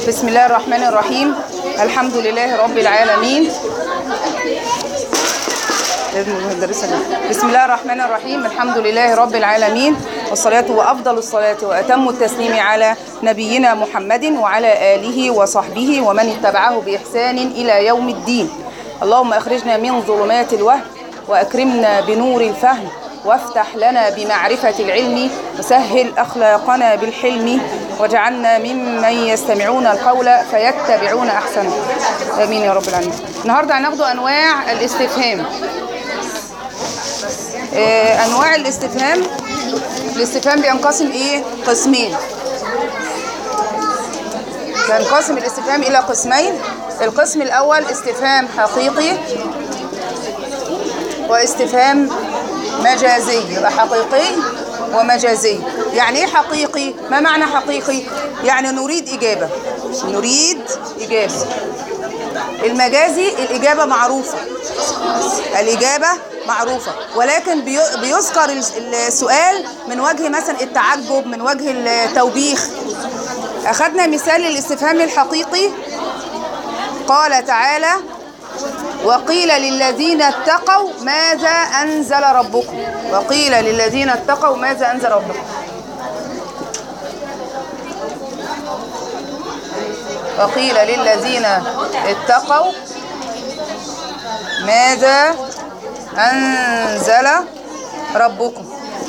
بسم الله الرحمن الرحيم الحمد لله رب العالمين لازم ندرسها دي. بسم الله الرحمن الرحيم الحمد لله رب العالمين والصلاة وأفضل الصلاة وأتم التسليم على نبينا محمد وعلى آله وصحبه ومن اتبعه بإحسان إلى يوم الدين اللهم أخرجنا من ظلمات الوهم وأكرمنا بنور الفهم وافتح لنا بمعرفة العلم وسهل أخلاقنا بالحلم واجعلنا ممن يستمعون القول فيتبعون أحسنه آمين يا رب العالمين النهاردة هناخد أنواع الاستفهام آه، أنواع الاستفهام الاستفهام بينقسم إيه؟ قسمين بينقسم الاستفهام إلى قسمين القسم الأول استفهام حقيقي واستفهام مجازي يبقى حقيقي ومجازي يعني ايه حقيقي ما معنى حقيقي يعني نريد اجابه نريد اجابه المجازي الاجابه معروفه الاجابه معروفه ولكن بي- بيذكر السؤال من وجه مثلا التعجب من وجه التوبيخ اخذنا مثال للاستفهام الحقيقي قال تعالى وقيل للذين اتقوا ماذا أنزل ربكم وقيل للذين اتقوا ماذا أنزل ربكم وقيل للذين اتقوا ماذا أنزل ربكم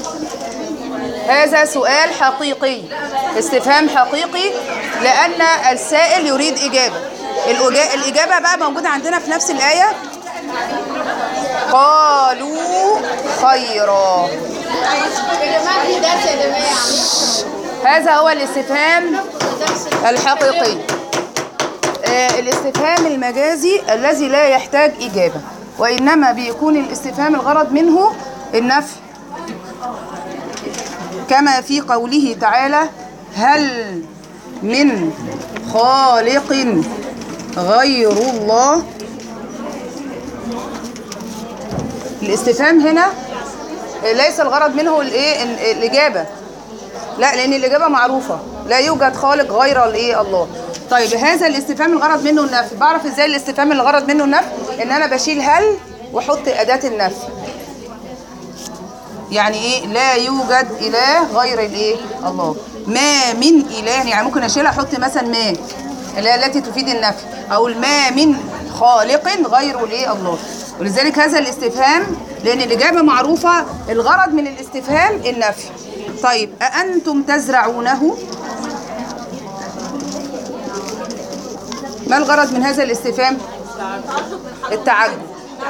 هذا سؤال حقيقي استفهام حقيقي لأن السائل يريد إجابة الأجا- الإجابة بقى موجودة عندنا في نفس الآية قالوا خيرا يا جماعة في درس يا جماعة هذا هو الاستفهام الحقيقي آه، الاستفهام المجازي الذي لا يحتاج إجابة وإنما بيكون الاستفهام الغرض منه النفي كما في قوله تعالى هل من خالق غير الله الاستفهام هنا ليس الغرض منه الايه ال- الاجابه لا لان الاجابه معروفه لا يوجد خالق غير الايه الله طيب هذا الاستفهام الغرض منه النفي بعرف ازاي الاستفهام الغرض منه النفي ان انا بشيل هل واحط اداه النفي يعني ايه لا يوجد اله غير الايه الله ما من اله يعني ممكن اشيلها احط مثلا ما اللي هي التي تفيد النفي او ما من خالق غير الايه الله ولذلك هذا الاستفهام لان الاجابه معروفه الغرض من الاستفهام النفي طيب أأنتم تزرعونه ما الغرض من هذا الاستفهام التعجب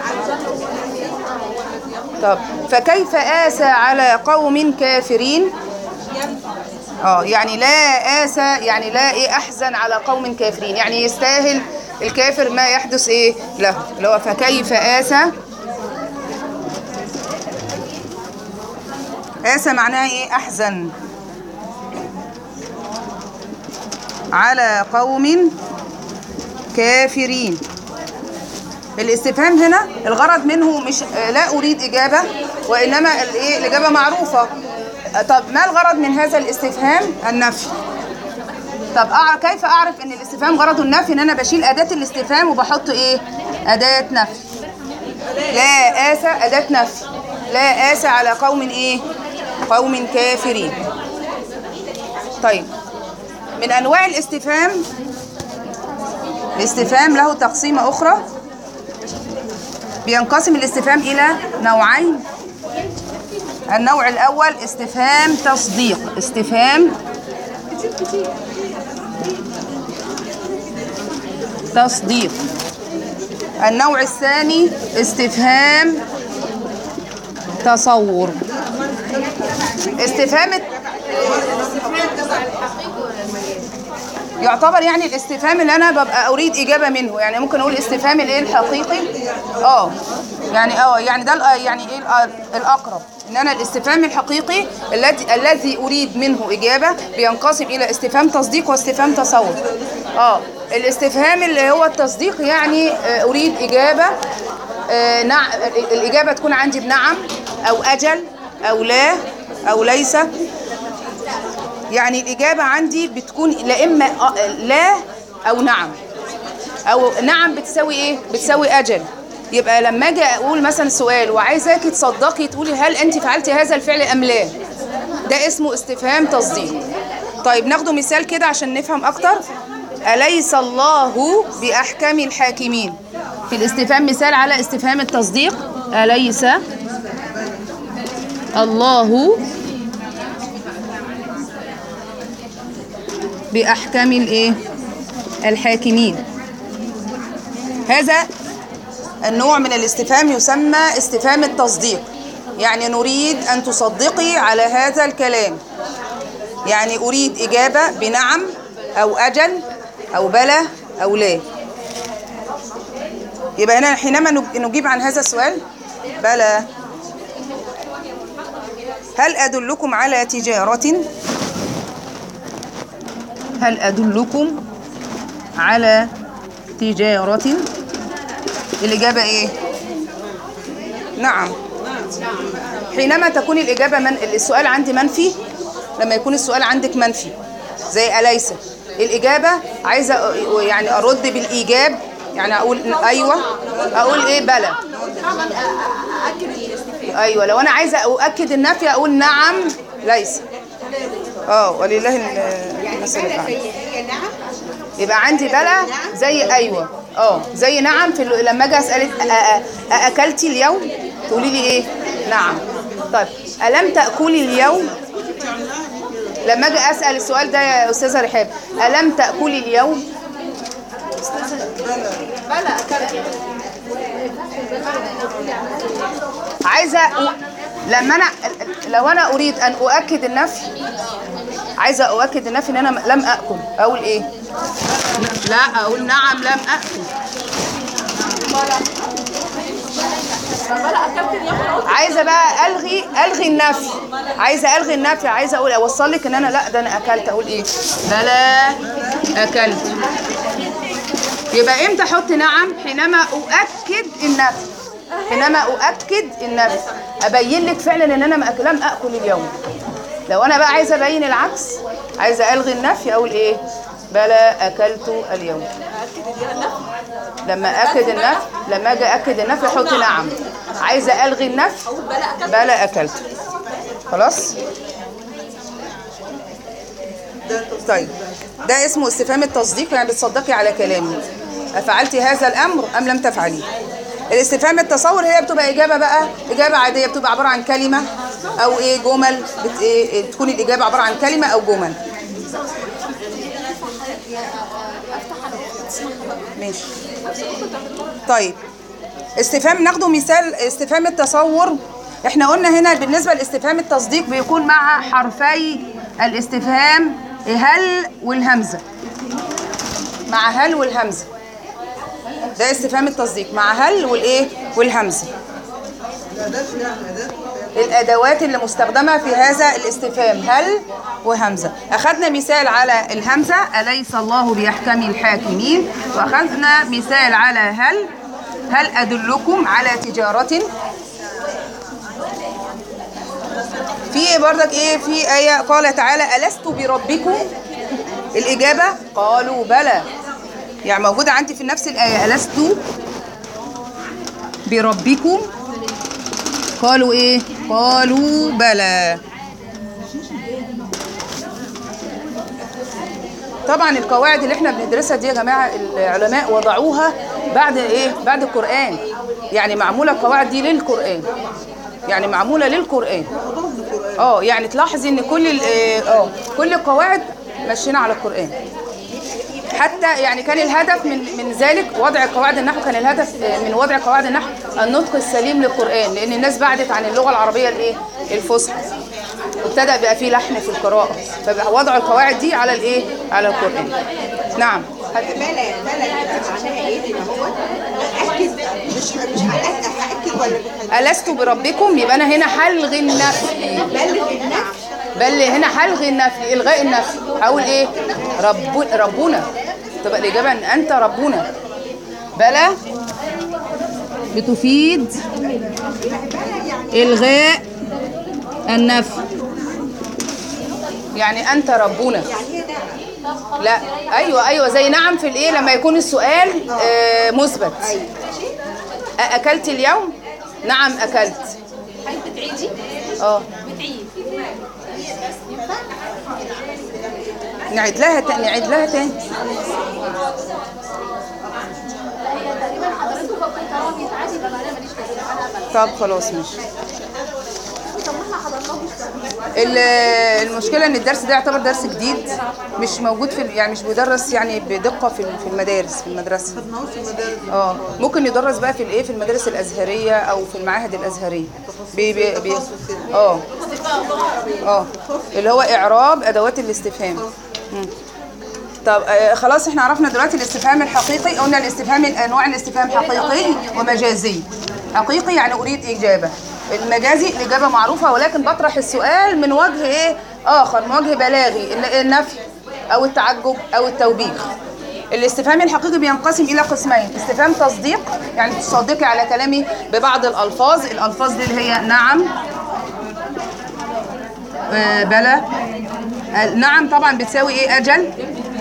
طب فكيف آسى على قوم كافرين اه يعني لا آسى يعني لا ايه احزن على قوم كافرين يعني يستاهل الكافر ما يحدث ايه له اللي هو فكيف آسى آسى معناها ايه احزن على قوم كافرين الاستفهام هنا الغرض منه مش آه، لا اريد اجابه وانما الايه الاجابه معروفه آه، طب ما الغرض من هذا الاستفهام النفي طب أعرف كيف اعرف ان الاستفهام غرضه النفي ان انا بشيل اداه الاستفهام وبحط ايه اداه نفي لا آسى أداة نفي لا آسى على قوم إيه قوم كافرين طيب من أنواع الاستفهام الاستفهام له تقسيمة أخرى بينقسم الاستفهام إلى نوعين النوع الأول استفهام تصديق استفهام تصديق النوع الثاني استفهام تصور استفهام الت- يعتبر يعني الاستفهام اللي انا ببقى اريد اجابه منه يعني ممكن اقول استفهام الايه الحقيقي اه يعني اه يعني ده الأ- يعني ايه الأ- الاقرب ان انا الاستفهام الحقيقي الذي الذي اريد منه اجابه بينقسم الى استفهام تصديق واستفهام تصور اه الاستفهام اللي هو التصديق يعني آه، اريد اجابه آه، نع... الاجابه تكون عندي بنعم او اجل او لا او ليس يعني الإجابة عندي بتكون لا إما آه لا او نعم او نعم بتساوي ايه بتساوي اجل يبقى لما اجي اقول مثلا سؤال وعايزاكي تصدقي تقولي هل انت فعلتي هذا الفعل ام لا ده اسمه استفهام تصديق طيب ناخده مثال كده عشان نفهم اكتر اليس الله باحكم الحاكمين في الاستفهام مثال على استفهام التصديق اليس الله باحكم الايه الحاكمين هذا النوع من الاستفهام يسمى استفهام التصديق يعني نريد أن تصدقي على هذا الكلام يعني أريد إجابة بنعم أو أجل أو بلى أو لا يبقى هنا حينما نج- نجيب عن هذا السؤال بلى هل أدلكم على تجارة هل أدلكم على تجارة الإجابة إيه؟ نعم حينما تكون الإجابة من السؤال عندي منفي لما يكون السؤال عندك منفي زي أليس الإجابة عايزة أ- يعني أرد بالإيجاب يعني أقول أيوة أقول إيه بلى أيوة لو أنا عايزة أؤكد النفي أقول نعم ليس اه ولله ال- المثل الأعلى يبقى عندي بلا زي ايوه اه زي نعم في ال- لما اجي اسالك أ- أ- اكلتي اليوم تقولي لي ايه نعم طيب الم تاكلي اليوم لما اجي اسال السؤال ده يا استاذه رحاب الم تاكلي اليوم عايزه أ- لما انا لو انا اريد ان اؤكد النفي عايزه اؤكد النفي ان انا لم اكل اقول ايه لا اقول نعم لم اكل عايزه بقى الغي الغي النفي عايزه الغي النفي عايزه اقول اوصل لك ان انا لا ده انا اكلت اقول ايه بلا اكلت يبقى امتى احط نعم حينما اؤكد النفي حينما اؤكد النفي ابين لك فعلا ان انا ما أك- لم اكل اليوم لو انا بقى عايزه ابين العكس عايزه الغي النفي اقول ايه بلا اكلت اليوم لما اكد النفي لما اجي اكد النفي احط نعم عايزه الغي النفي بلا اكلت خلاص طيب ده اسمه استفهام التصديق يعني بتصدقي على كلامي افعلتي هذا الامر ام لم تفعليه الاستفهام التصور هي بتبقى اجابه بقى اجابه عاديه بتبقى عباره عن كلمه او ايه جمل بت... إيه تكون الاجابه عباره عن كلمه او جمل ماشي طيب استفهام ناخده مثال استفهام التصور احنا قلنا هنا بالنسبه لاستفهام التصديق بيكون مع حرفي الاستفهام هل والهمزه مع هل والهمزه ده استفهام التصديق مع هل والايه والهمزه الادوات اللي مستخدمه في هذا الاستفهام هل وهمزه اخذنا مثال على الهمزه اليس الله باحكم الحاكمين واخذنا مثال على هل هل ادلكم على تجاره في برضك ايه في ايه قال تعالى الست بربكم الاجابه قالوا بلى يعني موجوده عندي في نفس الايه الست بربكم قالوا ايه قالوا بلى طبعا القواعد اللي احنا بندرسها دي يا جماعه العلماء وضعوها بعد ايه بعد القران يعني معموله القواعد دي للقران يعني معموله للقران اه يعني تلاحظي ان كل ال- اه كل القواعد ماشيين على القران حتى يعني كان الهدف من من ذلك وضع قواعد النحو كان الهدف من وضع قواعد النحو النطق السليم للقرآن لأن الناس بعدت عن اللغة العربية الإيه؟ الفصحى وابتدأ بقى فيه لحن في القراءة فبقى وضعوا القواعد دي على الإيه؟ على القرآن نعم بلا بلا معناها ايه هنا هو اكد مش مش هأكد هأكد ولا بخلي ألست بربكم يبقى أنا هنا هلغي النفي بلغ النفس بل هنا هلغي النفي إلغاء النفي هقول إيه؟ رب ربنا تبقى الإجابة أن أنت ربنا بلى بتفيد إلغاء النفي يعني أنت ربنا يعني هي ده لا ايوه ايوه زي نعم في الايه لما يكون السؤال آه مثبت أ- اكلت اليوم نعم اكلت بتعيدي اه بتعيد نعيد لها تاني نعيد لها تاني تقريبا حضرتك فكرت طالما بيتعادي يبقى انا ماليش لازمه انا طب خلاص ماشي طب ما احنا حضرناهوش ال- المشكله ان الدرس ده يعتبر درس جديد مش موجود في ال- يعني مش بيدرس يعني بدقه في ال- في المدارس في المدرسه اه ممكن يدرس بقى في الايه في المدارس الازهريه او في المعاهد الازهريه بي بي بي اه اه اللي هو اعراب ادوات الاستفهام مم. طب آه خلاص احنا عرفنا دلوقتي الاستفهام الحقيقي قلنا الاستفهام انواع الاستفهام حقيقي ومجازي حقيقي يعني اريد اجابه المجازي الاجابه معروفه ولكن بطرح السؤال من وجه ايه اخر من وجه بلاغي الن- النفي او التعجب او التوبيخ الاستفهام الحقيقي بينقسم الى قسمين استفهام تصديق يعني تصدقي على كلامي ببعض الالفاظ الالفاظ دي اللي هي نعم آه، بلى آه، نعم طبعا بتساوي ايه اجل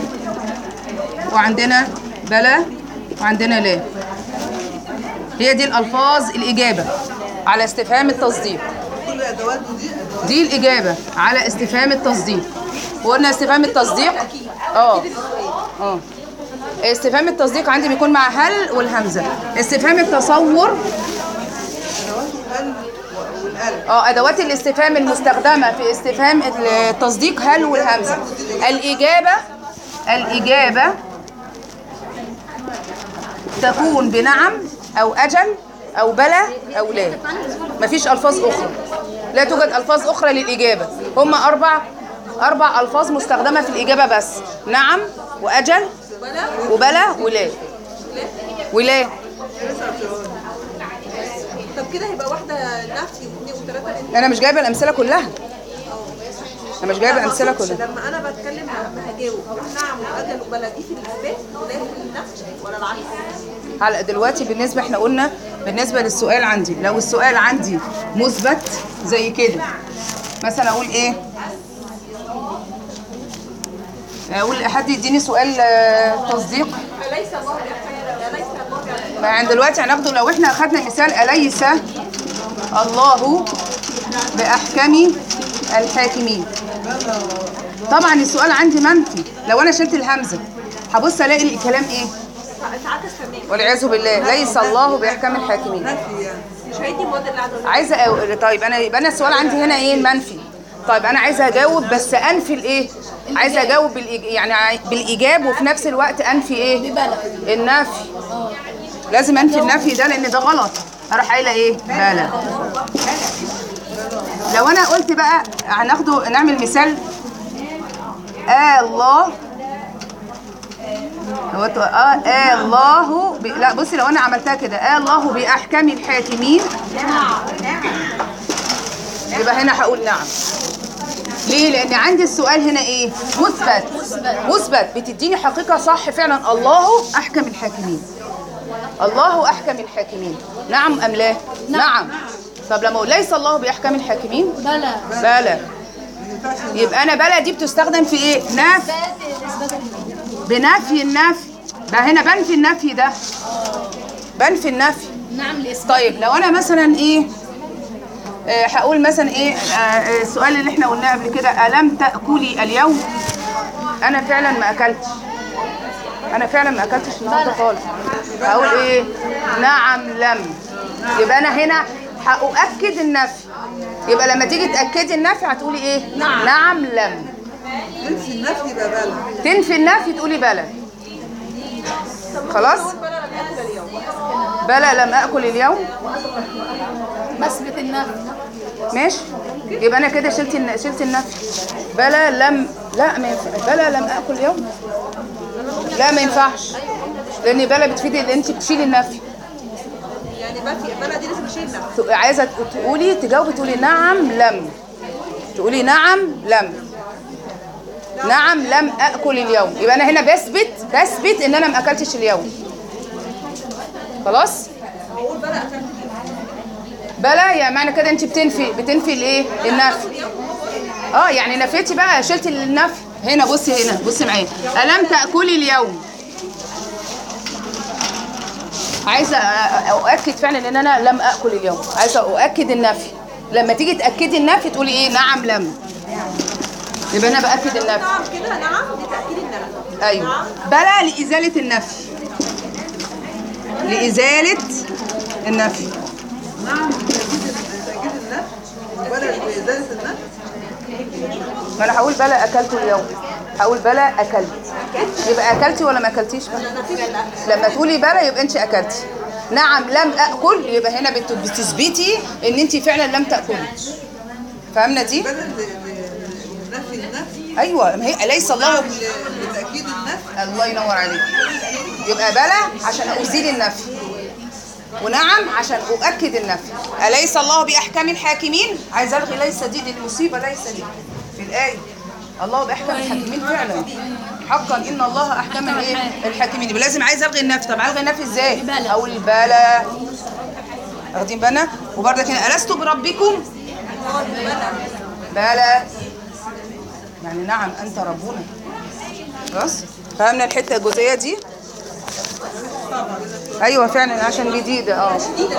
وعندنا بلى وعندنا لا هي دي الالفاظ الاجابه على استفهام التصديق كل ادواته دي دي الاجابه على استفهام التصديق وقلنا استفهام التصديق اه اه استفهام التصديق عندي بيكون مع هل والهمزه استفهام التصور هل والقلب اه ادوات الاستفهام المستخدمه في استفهام التصديق هل والهمزه الاجابه الاجابه تكون بنعم او اجل او بلى او لا مفيش الفاظ اخرى لا توجد الفاظ اخرى للاجابه هم اربع اربع الفاظ مستخدمه في الاجابه بس نعم واجل وبلى ولا ولا طب كده هيبقى واحده نفي واثنين وثلاثه انا مش جايبه الامثله كلها انا مش جايبه الامثله كلها لما انا بتكلم لما هجاوب اقول نعم واجل وبلا دي في الاثبات ولا في النفي ولا العكس على دلوقتي بالنسبه احنا قلنا بالنسبه للسؤال عندي لو السؤال عندي مثبت زي كده مثلا اقول ايه اقول حد يديني سؤال آه، تصديق اليس الله بيحكم اليس الله بيحكم ما عند دلوقتي هناخده لو احنا اخدنا مثال اليس الله باحكم الحاكمين طبعا السؤال عندي منفي لو انا شلت الهمزه هبص الاقي الكلام ايه ساعات استنى والعياذ بالله ليس الله باحكم الحاكمين نفي يعني مش هيدي المواد اللي قاعده عايزه أو... طيب انا يبقى انا السؤال عندي هنا ايه المنفي طيب انا عايزه اجاوب بس انفي الايه عايزه اجاوب بالإج... يعني عاي- بالايجاب وفي نفس الوقت انفي ايه النفي لازم انفي النفي ده لان ده غلط اروح قايله ايه بلى لو انا قلت بقى هناخده نعمل مثال آه الله هو تو- اه آه الله ب... لا بصي لو انا عملتها كده آه الله باحكام الحاكمين يبقى هنا هقول نعم ليه لان عندي السؤال هنا ايه مثبت مثبت بتديني حقيقه صح فعلا الله احكم الحاكمين الله احكم الحاكمين نعم ام لا نعم طب لما اقول ليس الله باحكم الحاكمين بلى بلى يبقى انا بلى دي بتستخدم في ايه نفي بنفي النفي ده هنا بنفي النفي ده بنفي النفي نعم الاسم طيب لو انا مثلا ايه آه، هقول مثلا ايه آه، آه، السؤال اللي احنا قلناه قبل كده الم تاكلي اليوم انا فعلا ما اكلتش انا فعلا ما اكلتش النهارده خالص هقول ايه نعم لم يبقى انا هنا هاؤكد النفي يبقى لما تيجي تاكدي النفي هتقولي ايه نعم نعم لم تنفي النفي يبقى بلا تنفي النفي تقولي بلى خلاص بلى لم اكل اليوم بثبت النفي ماشي يبقى انا كده شلت الن- شلت النفي بلا لم لا ما ينفع بلا لم اكل اليوم لا ما ينفعش لان بلا بتفيد ان انت بتشيلي النفي يعني بفي بلا دي لازم اشيل نفي تبقى عايزه تقولي تجاوبي تقولي نعم لم تقولي نعم لم نعم لم اكل اليوم يبقى انا هنا بثبت بثبت ان انا ما اكلتش اليوم خلاص اقول بلا اكلت بلا يعني معنى كده انت بتنفي بتنفي الايه النفي اه يعني نفيتي بقى شلتي النفي هنا بصي هنا بصي معايا ألم تأكلي اليوم عايزة أ- أؤكد فعلا إن أنا لم أكل اليوم عايزة أؤكد النفي لما تيجي تأكدي النفي تقولي إيه نعم لم يبقى أنا بأكد النفي نعم كده نعم لتأكيد النفي ايوه بلى لازاله النفي لازاله النفي نعم تأكيد النفس ولا بإزالة النفس ما انا هقول بلى اكلت اليوم هقول بلى اكلت يبقى اكلتي ولا ما اكلتيش بقى لما تقولي بلى يبقى انت اكلتي نعم لم اكل يبقى هنا بت- بتثبتي ان انت فعلا لم تاكلي فاهمه دي بدل ل- ل- نفي النفس ايوه ما هي اليس الله ل- لتأكيد النفس الله ينور عليك يبقى بلى عشان ازيل النفي ونعم عشان اؤكد النفي اليس الله باحكام الحاكمين عايز الغي ليس دي دي المصيبه ليس دي في الايه الله باحكام الحاكمين فعلا حقا ان الله احكم الايه الحاكمين يبقى لازم عايز الغي النفي طب الغي النفي ازاي اقول بلى واخدين بالنا وبرضه هنا الست بربكم بلى يعني نعم انت ربنا خلاص فهمنا الحته الجزئيه دي ايوه فعلا عشان جديده اه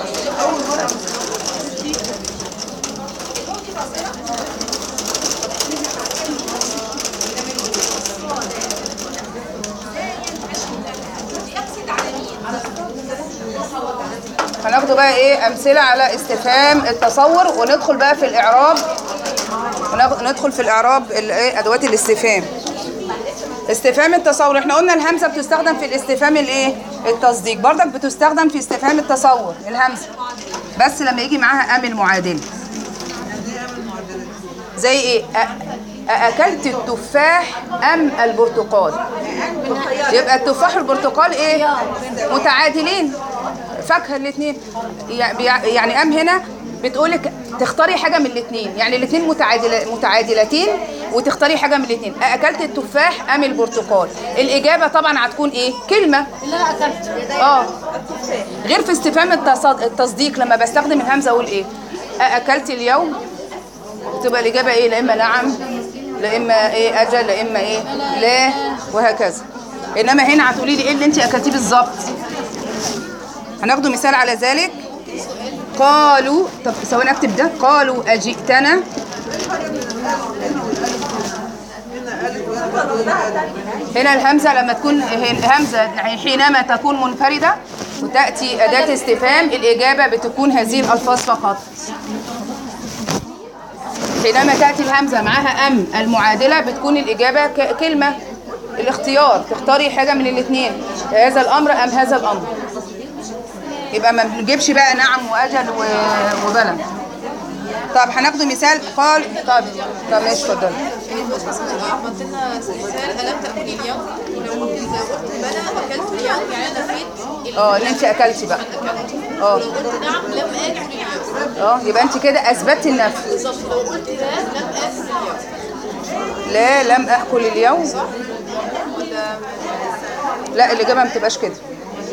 هناخده بقى ايه امثله على استفهام التصور وندخل بقى في الاعراب وناخد- ندخل في الاعراب الايه ادوات الاستفهام استفهام التصور احنا قلنا الهمزه بتستخدم في الاستفهام الايه التصديق برضك بتستخدم في استفهام التصور الهمزه بس لما يجي معاها ام المعادله زي ايه أ- أأكلت التفاح أم البرتقال يبقى التفاح والبرتقال ايه متعادلين فاكهه الاثنين يعني ام هنا بتقولك تختاري حاجه من الاثنين يعني الاثنين متعادله متعادلتين وتختاري حاجه من الاثنين اكلت التفاح ام البرتقال الاجابه طبعا هتكون ايه كلمه اللي انا اكلت اه غير في استفهام التصد- التصديق لما بستخدم الهمزه اقول ايه اكلت اليوم تبقى الاجابه ايه لا اما نعم لا اما ايه اجل لا اما ايه لا وهكذا انما هنا هتقولي لي ايه اللي انت اكلتيه بالظبط هناخده مثال على ذلك قالوا طب ثواني اكتب ده قالوا اجئتنا هنا الهمزة لما تكون الهمزة حينما تكون منفردة وتأتي أداة استفهام الإجابة بتكون هذه الألفاظ فقط حينما تأتي الهمزة معها أم المعادلة بتكون الإجابة ك- كلمة الاختيار تختاري حاجة من الاثنين هذا الأمر أم هذا الأمر يبقى ما بنجيبش بقى نعم وأجل و- وبلى طب هناخده مثال قال طب طب ماشي اتفضلي عملت لنا مثال ألم تأكلي اليوم ولو قلت بلى أكلت اليوم يعني أنا نفيت اه اللي انت اكلتي بقى اه لو قلت نعم لم آكل اليوم اه يبقى انت كده اثبتي النفي بالظبط لو قلت لا لم آكل اليوم لا لم اكل اليوم ولا لا الاجابه ما بتبقاش كده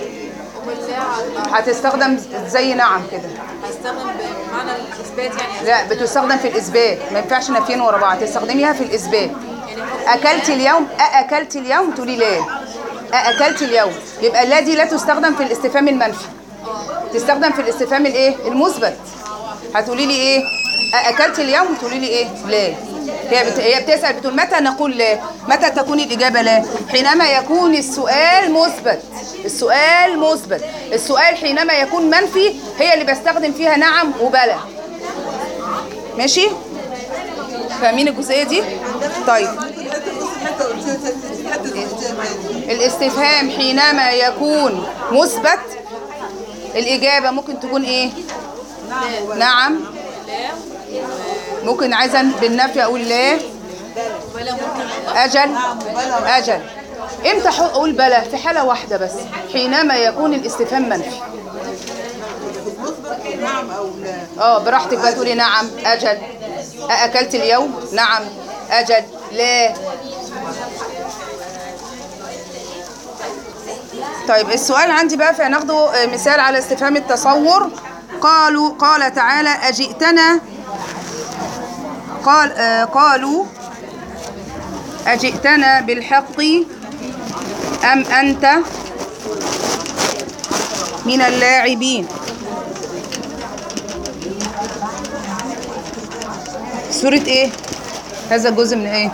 ولا هتستخدم زي نعم كده هستخدم بمعنى الإثبات يعني لا بتستخدم في الاثبات ما ينفعش نفيين ورا بعض تستخدميها في الاثبات اكلت اليوم ااكلت اليوم تقولي لا ااكلت اليوم يبقى لا دي لا تستخدم في الاستفهام المنفي تستخدم في الاستفهام الايه المثبت هتقولي لي ايه ااكلت اليوم تقولي لي ايه لا هي بت... هي بتسال بتقول متى نقول لا متى تكون الاجابه لا حينما يكون السؤال مثبت السؤال مثبت السؤال حينما يكون منفي هي اللي بستخدم فيها نعم وبلى ماشي فاهمين الجزئيه دي طيب حتى قلت حتى قلت الاستفهام حينما يكون مثبت الإجابة ممكن تكون إيه؟ نعم ممكن عايزة بالنفي أقول لا أجل أجل إمتى حق- أقول بلى في حالة واحدة بس حينما يكون الاستفهام منفي نعم أو لا اه براحتك بقى تقولي نعم أجل أأكلت اليوم نعم أجل لا طيب السؤال عندي بقى فناخده آه، مثال على استفهام التصور قالوا قال تعالى أجئتنا قال آه، قالوا أجئتنا بالحق أم أنت من اللاعبين سورة إيه؟ هذا الجزء من إيه؟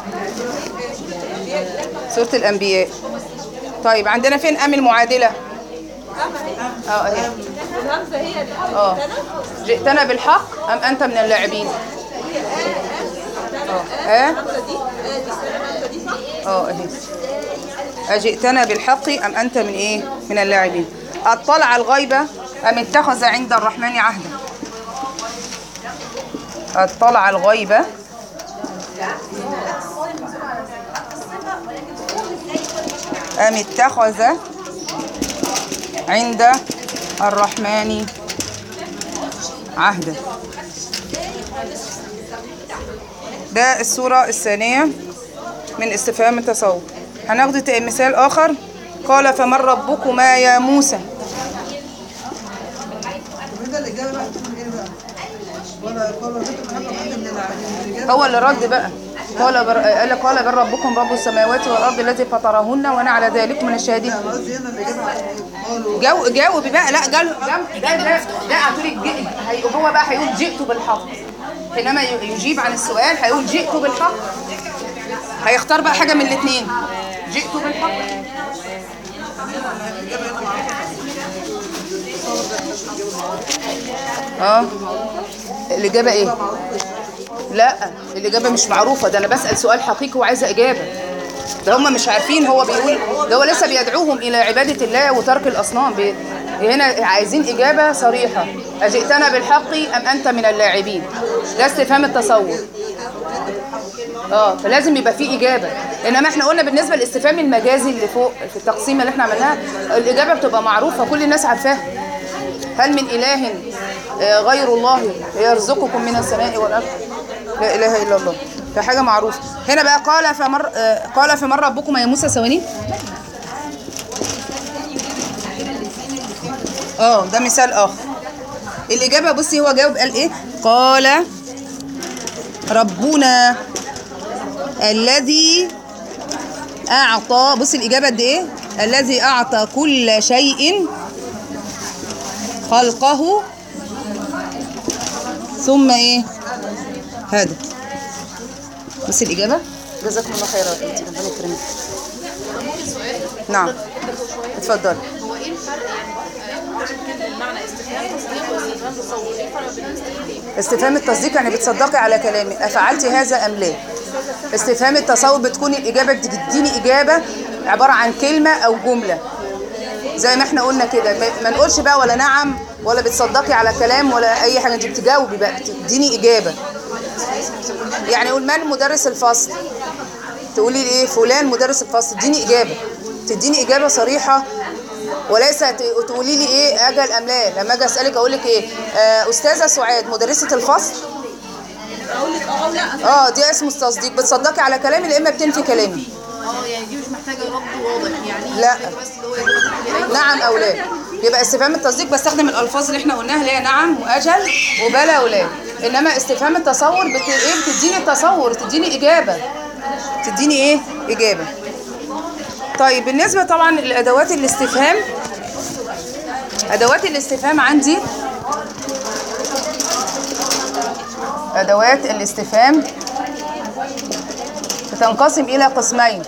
سورة الأنبياء طيب عندنا فين أم المعادلة؟ اه اهي اه جئتنا بالحق أم أنت من اللاعبين؟ اه اه اه اهي أجئتنا بالحق أم أنت من إيه؟ من اللاعبين أطلع الغيبة أم اتخذ عند الرحمن عهدا أطلع الغيبة أم اتخذ عند الرحمن عهدا ده الصورة الثانية من استفهام التصور هناخد ت- مثال آخر قال فمن ربكما يا موسى وهنا الإجابة بقى تكون إيه بقى؟ ولا قال ربكم حق حد من العالمين الإجابة هو اللي رد بقى قال بر... قال لك قال بل ربكم رب السماوات والأرض التي فطرهن وأنا على ذلك من الشاهدين أنا قصدي هنا الإجابة قالوا جو جاوب بقى لا جال جام- ده ده لا هتقولي الج- هي- هو بقى هيقول جئت بالحق حينما ي- يجيب عن السؤال هيقول جئت بالحق هيختار بقى حاجة من الاثنين جئت بالحق اه الإجابة إيه؟ لا الإجابة مش معروفة ده أنا بسأل سؤال حقيقي وعايزة إجابة ده هم مش عارفين هو بيقول ده هو لسه بيدعوهم إلى عبادة الله وترك الأصنام بي... هنا عايزين إجابة صريحة أجئتنا بالحق أم أنت من اللاعبين ده استفهام التصور اه فلازم يبقى فيه إجابة إنما احنا قلنا بالنسبة للاستفهام المجازي اللي فوق في التقسيمة اللي احنا عملناها الإجابة بتبقى معروفة كل الناس عارفاها هل من إله آه، غير الله يرزقكم من السماء والأرض لا إله إلا الله فحاجة معروفة هنا بقى قال فمر آه، قال فمن ربكم يا موسى ثواني اه ده مثال آخر الإجابة بصي هو جاوب قال إيه قال ربنا الذي أعطى بصي الإجابة قد إيه الذي أعطى كل شيء خلقه ثم ايه هذا بس الإجابة جزاكم الله خيرا يا بنتي ربنا يكرمك نعم اتفضل هو ايه الفرق يعني آه، ممكن المعنى استفهام تصديق واستفهام تصور ايه الفرق بين الاستفهامين؟ استفهام التصديق يعني بتصدقي على كلامي أفعلت هذا أم لا استفهام التصور بتكون الإجابة بتديني إجابة عبارة عن كلمة أو جملة زي ما احنا قلنا كده ما- ما نقولش بقى ولا نعم ولا بتصدقي على كلام ولا أي حاجة انت بتجاوبي بقى بتديني إجابة يعني قول من مدرس الفصل تقولي لي ايه فلان مدرس الفصل تديني إجابة تديني إجابة صريحة وليس ت- تقولي لي ايه اجل ام لا لما اجي اسالك اقول لك ايه آه استاذه سعاد مدرسه الفصل اه دي اسمه التصديق بتصدقي على كلامي يا اما بتنفي كلامي اه يعني دي مش محتاجه رد واضح يعني لا. بس اللي هو يقول لي أيوة. نعم او لا يبقى استفهام التصديق بستخدم الالفاظ اللي احنا قلناها اللي هي نعم واجل وبلا ولا انما استفهام التصور بت... ايه بتديني تصور تديني اجابه تديني ايه اجابه طيب بالنسبه طبعا لادوات الاستفهام ادوات الاستفهام عندي ادوات الاستفهام بتنقسم الى قسمين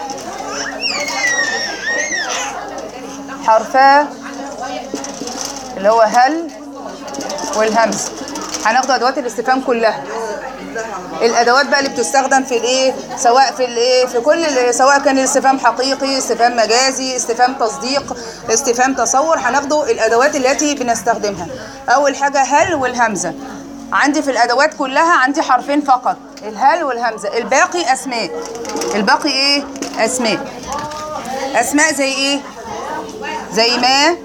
حرفا اللي هو هل والهمز هناخد ادوات الاستفهام كلها الادوات بقى اللي بتستخدم في الايه سواء في الايه في كل ال- سواء كان الاستفهام حقيقي استفهام مجازي استفهام تصديق استفهام تصور هناخده الادوات التي بنستخدمها اول حاجه هل والهمزه عندي في الادوات كلها عندي حرفين فقط الهل والهمزه الباقي اسماء الباقي ايه اسماء اسماء زي ايه زي ما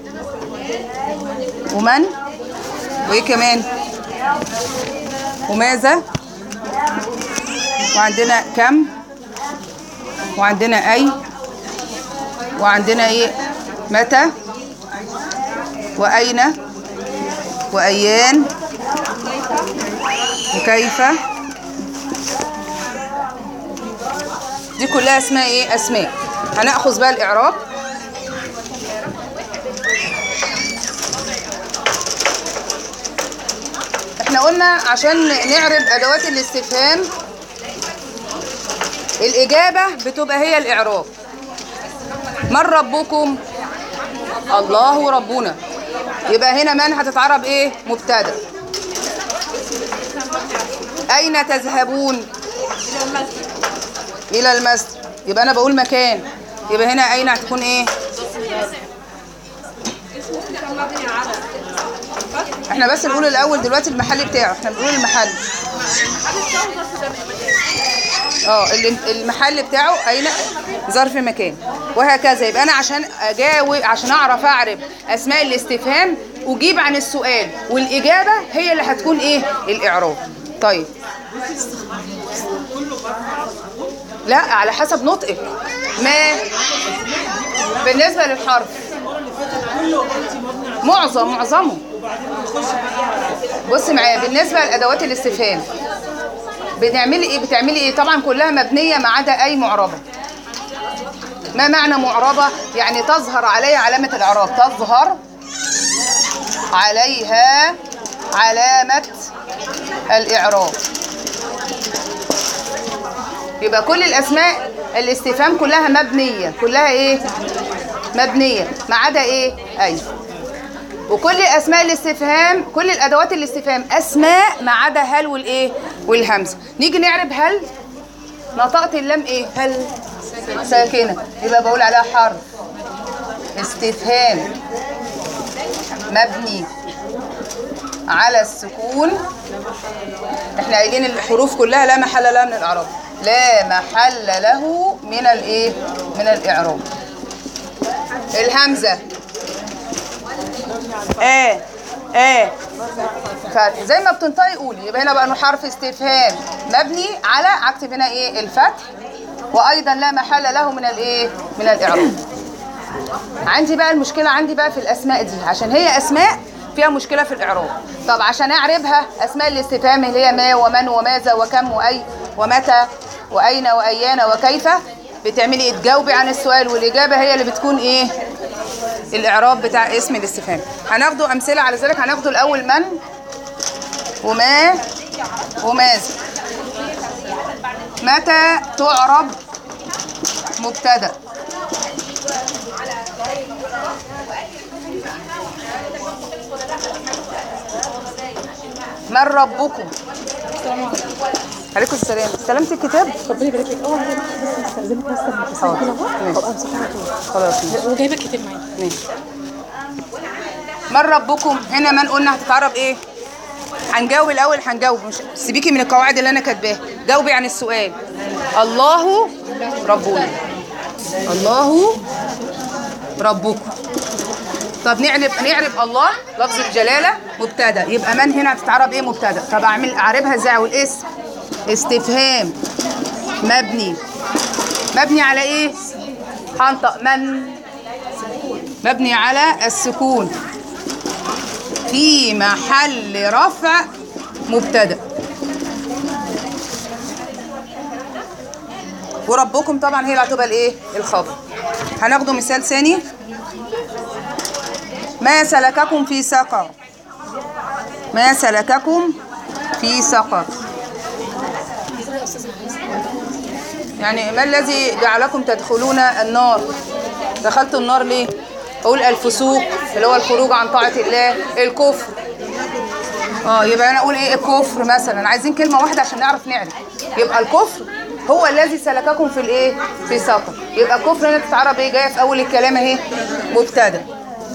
ومن وايه كمان وماذا وعندنا كم وعندنا اي وعندنا ايه متى واين وايان وكيف دي كلها اسمها ايه اسماء هناخذ بقى الاعراب احنا قلنا عشان نعرب ادوات الاستفهام الاجابه بتبقى هي الاعراب من ربكم الله ربنا يبقى هنا من هتتعرب ايه مبتدا اين تذهبون الى المسجد يبقى انا بقول مكان يبقى هنا اين هتكون ايه احنا بس نقول الاول دلوقتي المحل بتاعه احنا بنقول المحل اه اللي- المحل بتاعه اين ظرف مكان وهكذا يبقى انا عشان اجاوب عشان اعرف اعرف اسماء الاستفهام اجيب عن السؤال والاجابه هي اللي هتكون ايه الاعراب طيب لا على حسب نطقك ما بالنسبه للحرف معظم معظمه بص معايا بالنسبه لادوات الاستفهام بنعملي ايه بتعملي ايه طبعا كلها مبنيه ما عدا اي معربه ما معنى معربه يعني تظهر عليها علامه الاعراب تظهر عليها علامه الاعراب يبقى كل الاسماء الاستفهام كلها مبنيه كلها ايه مبنيه ما عدا ايه اي وكل اسماء الاستفهام كل الادوات الاستفهام اسماء ما عدا هل والايه والهمزه نيجي نعرب هل نطقت اللام ايه هل ساكنه يبقى بقول عليها حرف استفهام مبني على السكون احنا قايلين الحروف كلها لا محل لها من الاعراب لا محل له من الايه من الاعراب الهمزه اه اه فتح زي ما بتنطقي قولي يبقى هنا بقى انه حرف استفهام مبني على اكتب هنا ايه الفتح وايضا لا محل له من الايه من الاعراب عندي بقى المشكله عندي بقى في الاسماء دي عشان هي اسماء فيها مشكله في الاعراب طب عشان اعربها اسماء الاستفهام اللي هي ما ومن وماذا وكم واي ومتى واين وايان وكيف بتعملي ايه تجاوبي عن السؤال والاجابه هي اللي بتكون ايه الاعراب بتاع اسم الاستفهام هناخده امثله على ذلك هناخده الاول من وما وماذا متى تعرب مبتدا من ربكم عليكم السلام استلمت الكتاب ربنا يبارك لك اه انا بس استاذنك بس لما تصلي كده ماشي. ابقى امسكها على طول خلاص ماشي. وجايبه الكتاب معايا ماشي من ربكم هنا من قلنا هتتعرب ايه هنجاوب الاول هنجاوب مش سيبيكي من القواعد اللي انا كاتباها جاوبي عن السؤال الله ربنا الله ربكم طب نعرب نعرب الله لفظ الجلاله مبتدا يبقى من هنا هتتعرب ايه مبتدا طب اعمل اعربها ازاي والاسم استفهام مبني مبني على ايه هنطق من مبني على السكون في محل رفع مبتدا وربكم طبعا هي اللي هتبقى الايه الخبر هناخده مثال ثاني ما سلككم في سقر ما سلككم في سقر يعني ما الذي جعلكم تدخلون النار دخلت النار ليه اقول الفسوق اللي هو الخروج عن طاعه الله الكفر اه يبقى انا اقول ايه الكفر مثلا عايزين كلمه واحده عشان نعرف نعرف يبقى الكفر هو الذي سلككم في الايه في سقر يبقى الكفر هنا تتعرب ايه جايه في اول الكلام اهي مبتدا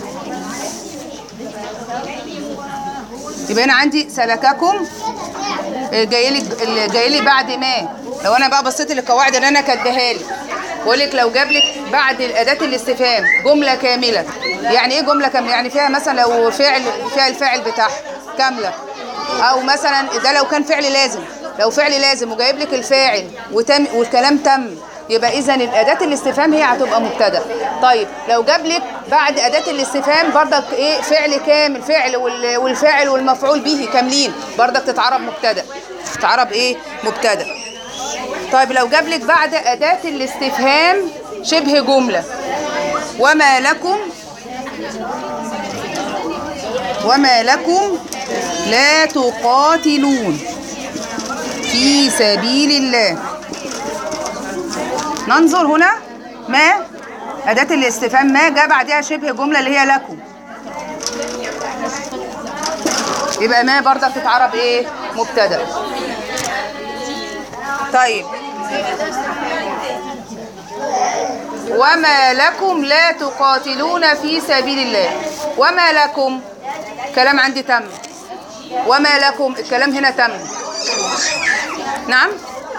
يبقى انا عندي سلككم جاي لي اللي جاي لي بعد ما لو انا بقى بصيت للقواعد اللي انا كاتباها لي بقول لك لو جاب لك بعد اداه الاستفهام جمله كامله يعني ايه جمله كامله يعني فيها مثلا لو فعل فيها الفاعل بتاعها كامله او مثلا ده لو كان فعل لازم لو فعل لازم وجايب لك الفاعل وتم والكلام تم يبقى اذا الاداه الاستفهام هي هتبقى مبتدا طيب لو جاب لك بعد اداه الاستفهام بردك ايه فعل كامل فعل وال- والفاعل والمفعول به كاملين بردك تتعرب مبتدا تتعرب ايه مبتدا طيب لو جاب لك بعد أداة الاستفهام شبه جملة وما لكم وما لكم لا تقاتلون في سبيل الله ننظر هنا ما أداة الاستفهام ما جاء بعدها شبه جملة اللي هي لكم يبقى ما برضه بتتعرب ايه مبتدا طيب وما لكم لا تقاتلون في سبيل الله وما لكم كلام عندي تم وما لكم الكلام هنا تم نعم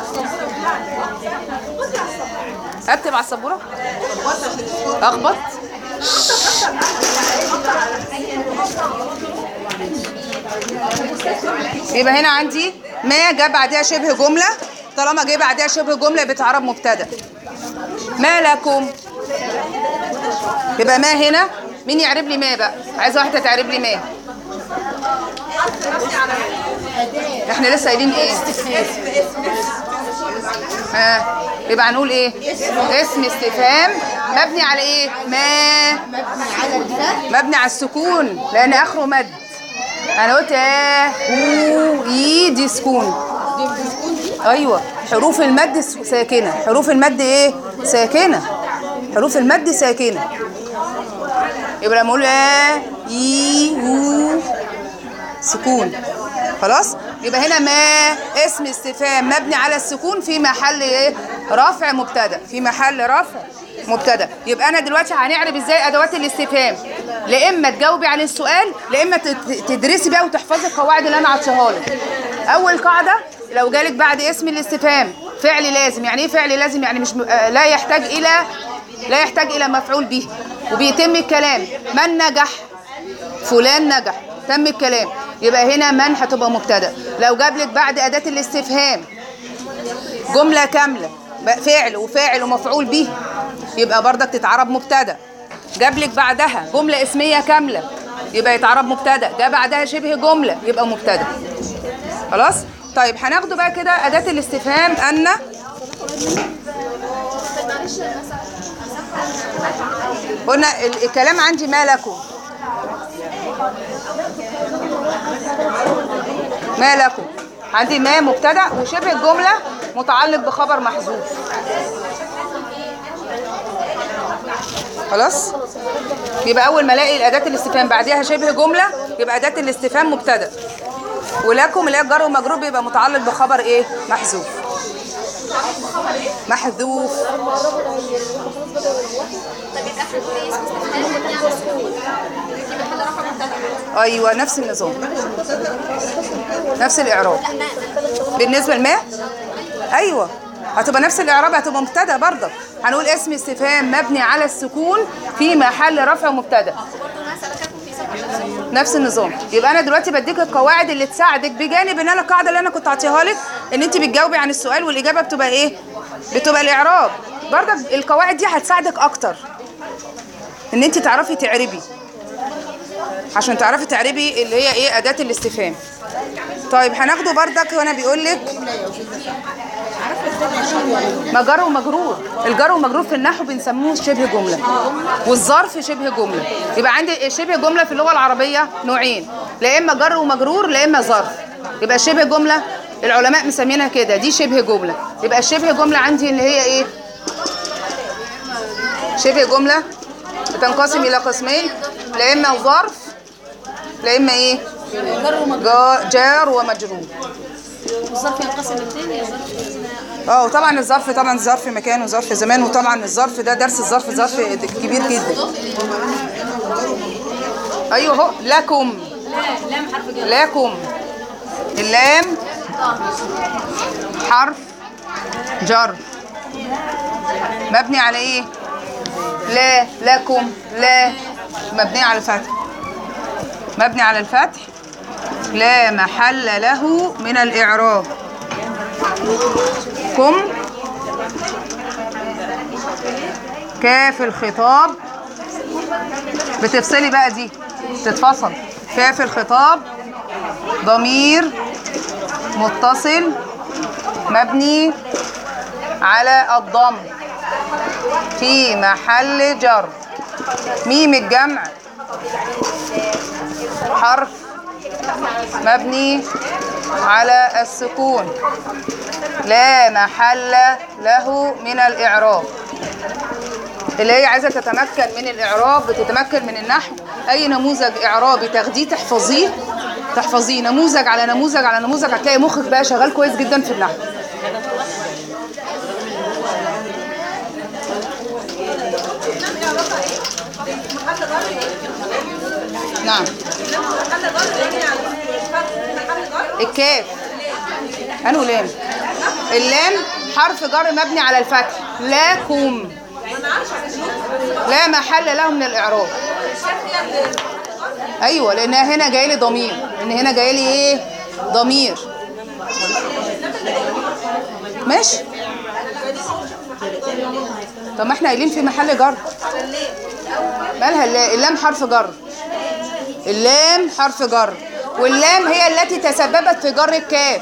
اكتب على السبوره اخبط يبقى هنا عندي ما جاء بعدها شبه جملة طالما جه بعدها شبه جملة بتعرب مبتدا ما لكم يبقى ما هنا مين يعرب لي ما بقى عايزه واحده تعرب لي ما احنا لسه قايلين ايه ها يبقى هنقول ايه اسم استفهام مبني على ايه ما مبني على السكون لان اخره مد انا قلت اه او اي دي سكون ايوه حروف المد س- ساكنه حروف المد ايه ساكنه حروف المد ساكنه يبقى لما اقول اه اي او سكون خلاص يبقى هنا ما اسم استفهام مبني على السكون في محل ايه رفع مبتدا في محل رفع مبتدا يبقى انا دلوقتي هنعرف ازاي ادوات الاستفهام لا اما تجاوبي عن السؤال لا اما تت- تدرسي بقى وتحفظي القواعد اللي انا عطيها لك اول قاعده لو جالك بعد اسم الاستفهام فعل لازم يعني ايه فعل لازم يعني مش م- آه، لا يحتاج الى لا يحتاج الى مفعول به وبيتم الكلام من نجح فلان نجح تم الكلام يبقى هنا من هتبقى مبتدا لو جاب لك بعد اداه الاستفهام جمله كامله ب- فعل وفاعل ومفعول به يبقى برضك تتعرب مبتدا جاب لك بعدها جمله اسميه كامله يبقى يتعرب مبتدا جاء بعدها شبه جمله يبقى مبتدا خلاص طيب هناخده بقى كده اداه الاستفهام ان قلنا ال- الكلام عندي ما لكم ما لكم عندي ما مبتدا وشبه الجمله متعلق بخبر محذوف خلاص يبقى اول ما الاقي الاداه الاستفهام بعدها شبه جمله يبقى اداه الاستفهام مبتدا ولكم اللي هي الجر والمجرور بيبقى متعلق بخبر ايه محذوف محذوف طب يبقى احنا نقول ايه اسم استفهام مبني على السكون في محل رفع مبتدا ايوه نفس النظام نفس الاعراب لا ما بالنسبه لما ايوه هتبقى نفس الاعراب هتبقى مبتدا برضه هنقول اسم استفهام مبني على السكون في محل رفع مبتدا ما سلككم في سبيل نفس النظام يبقى انا دلوقتي بديك القواعد اللي تساعدك بجانب ان انا القاعده اللي انا كنت عاطيها لك ان انت بتجاوبي عن السؤال والاجابه بتبقى ايه بتبقى الاعراب برضك القواعد دي هتساعدك اكتر ان انت تعرفي تعربي عشان تعرفي تعربي اللي هي ايه اداه الاستفهام طيب هناخده بردك وانا بيقول لك مجر ومجرور الجر ومجرور في النحو بنسموه شبه جمله والظرف شبه جمله يبقى عندي شبه جمله في اللغه العربيه نوعين لا اما جر ومجرور لا اما ظرف يبقى شبه جمله العلماء مسمينها كده دي شبه جمله يبقى الشبه جمله عندي اللي هي ايه شبه جمله بتنقسم الى قسمين لا اما ظرف لا اما ايه جا- جار ومجرور الظرف ينقسم اثنين اه وطبعا الظرف طبعا ظرف مكان وظرف زمان وطبعا الظرف ده درس الظرف ظرف كبير جدا ايوه اهو لكم لكم اللام حرف جر مبني على ايه لا لكم لا مبني على الفتح مبني على الفتح لا محل له من الاعراب كم كاف الخطاب بتفصلي بقى دي تتفصل كاف الخطاب ضمير متصل مبني على الضم في محل جر ميم الجمع حرف مبني على السكون لا محل له من الإعراب اللي هي عايزة تتمكن من الإعراب بتتمكن من النحو أي نموذج إعرابي تاخديه تحفظيه تحفظيه نموذج على نموذج على نموذج هتلاقي مخك بقى شغال كويس جدا في النحو نعم الكاف انو لام اللام حرف جر مبني على الفتح لكم لا محل له من الاعراب ايوه لانها هنا جاي لي ضمير ان هنا جاي لي ايه ضمير ماشي طب ما احنا قايلين في محل جر مالها اللا- اللام حرف جر اللام حرف جر واللام هي التي تسببت في جر الكاف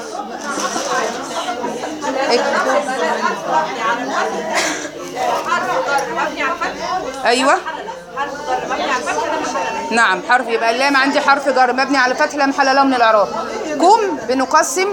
ايوه نعم حرف يبقى اللام عندي حرف جر مبني على فتح لا محل له من الاعراب كم بنقسم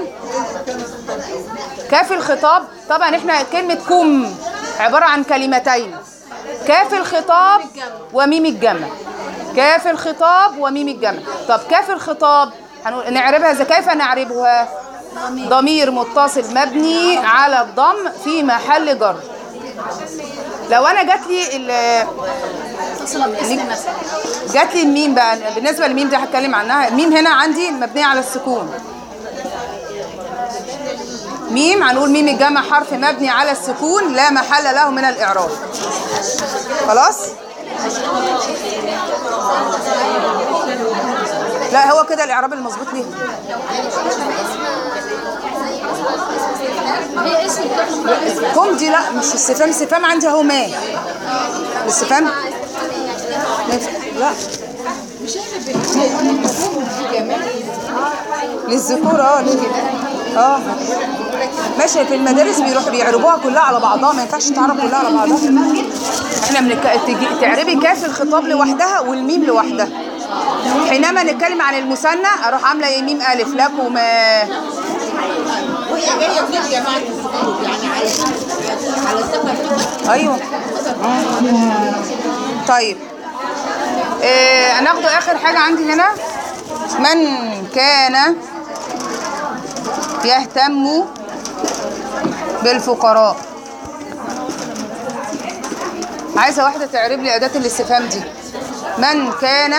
كاف الخطاب طبعا احنا كلمه كم عباره عن كلمتين كاف الخطاب وميم الجمع كاف الخطاب وميم الجمع طب كاف الخطاب هنقول نعربها اذا كيف نعربها ضمير متصل مبني على الضم في محل جر لو انا جات لي ال- جات لي الميم بقى بالنسبه للميم دي هتكلم عنها الميم هنا عندي مبنيه على السكون ميم هنقول ميم الجمع حرف مبني على السكون لا محل له من الاعراب خلاص لا هو كده الاعراب المظبوط ليه هي اسم الطفل كم دي لا مش استفهام استفهام عندي اهو ما الاستفهام لا للذكور اه ليه؟ اه ماشي في المدارس بيروحوا بيعربوها كلها على بعضها ما ينفعش تعرب كلها على بعضها احنا بنك... تجي... تعربي كاف الخطاب لوحدها والميم لوحدها حينما نتكلم عن المثنى اروح عامله ايه ميم الف لكم آه، وهي جايه من جماعه الصحاب يعني على على الثقه ايوه طيب آه هناخده اخر حاجه عندي هنا من كان يهتم بالفقراء عايزه واحده تعرب لي اداه الاستفهام دي من كان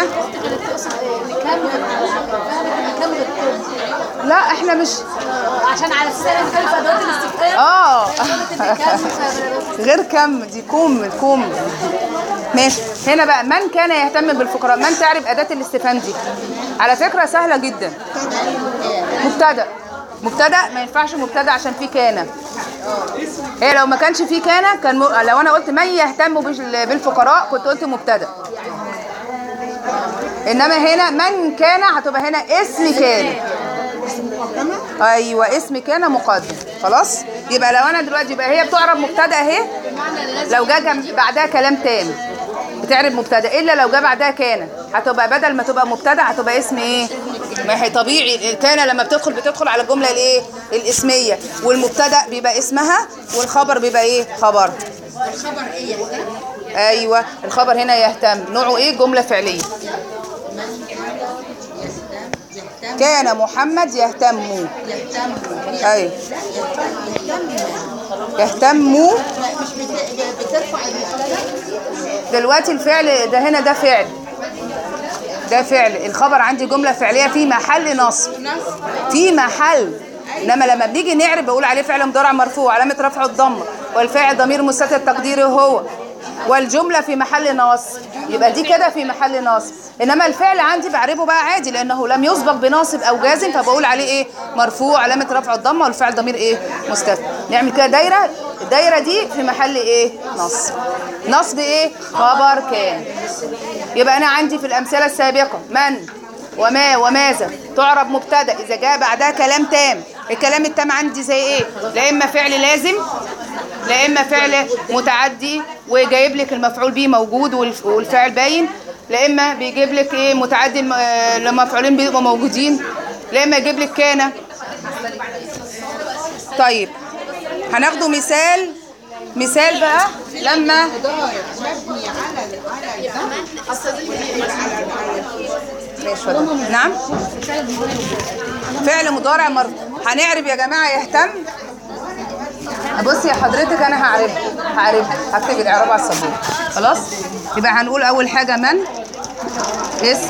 لا احنا مش عشان على السنة كان في أدوات الاستفتاء اه غير كم دي كوم كوم ماشي هنا بقى من كان يهتم بالفقراء من تعرف أداة الاستفهام دي على فكرة سهلة جدا مبتدأ مبتدأ ما ينفعش مبتدأ عشان في كان هي لو ما كانش في كان كان م... لو انا قلت من يهتم بال- بالفقراء كنت قلت مبتدأ انما هنا من كان هتبقى هنا اسم كان ايوه اسم كان مقدم خلاص يبقى لو انا دلوقتي يبقى هي بتعرب مبتدا اهي لو جا جنب- بعدها كلام تام بتعرب مبتدا الا لو جه بعدها كان هتبقى بدل ما تبقى مبتدا هتبقى اسم ايه ما هي طبيعي كان لما بتدخل بتدخل على الجمله الايه الاسميه والمبتدا بيبقى اسمها والخبر بيبقى ايه خبر الخبر ايه يهتم ايوه الخبر هنا يهتم نوعه ايه جمله فعليه كان محمد يهتم يهتم ايوه يهتم مش بت- بترفع المبتدا دلوقتي الفعل ده هنا ده فعل ده فعل الخبر عندي جملة فعلية في محل نصب في محل انما لما بنيجي نعرب بقول عليه فعل مضارع مرفوع علامة رفعه الضمة والفاعل ضمير مستتر تقديره هو والجملة في محل نصب يبقى دي كده في محل نصب انما الفعل عندي بعربه بقى عادي لانه لم يسبق بناصب او جازم فبقول عليه ايه مرفوع علامة رفعه الضمة والفعل ضمير ايه مستتر نعمل كده دايرة الدايرة دي في محل ايه نصب نصب ايه خبر كان يبقى انا عندي في الامثله السابقه من وما وماذا تعرب مبتدا اذا جاء بعدها كلام تام الكلام التام عندي زي ايه لا اما فعل لازم لا اما فعل متعدي وجايب لك المفعول به موجود والف- والفاعل باين لا اما بيجيب لك ايه متعدي الم- آه، المفعولين بيبقوا موجودين لا اما يجيب لك كان طيب هناخده مثال مثال بقى لما مبني على على ماشي اتفضل. نعم فعل مضارع مرفوع هنعرب يا جماعه يهتم بصي يا حضرتك انا هعرب هعرب هكتب الاعراب على السبوره خلاص يبقى هنقول اول حاجه من اسم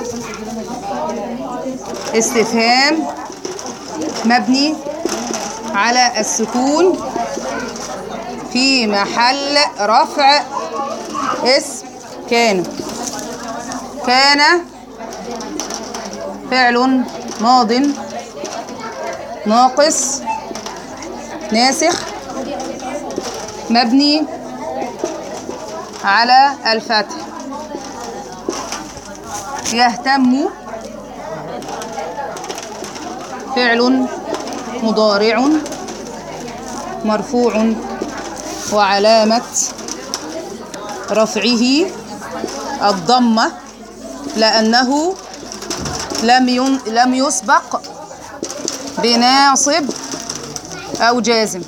استفهام مبني على السكون في محل رفع اسم كان كان فعل ماض ناقص ناسخ مبني على الفتح يهتم فعل مضارع مرفوع وعلامة رفعه الضمة لأنه لم ين... لم يسبق بناصب او جازم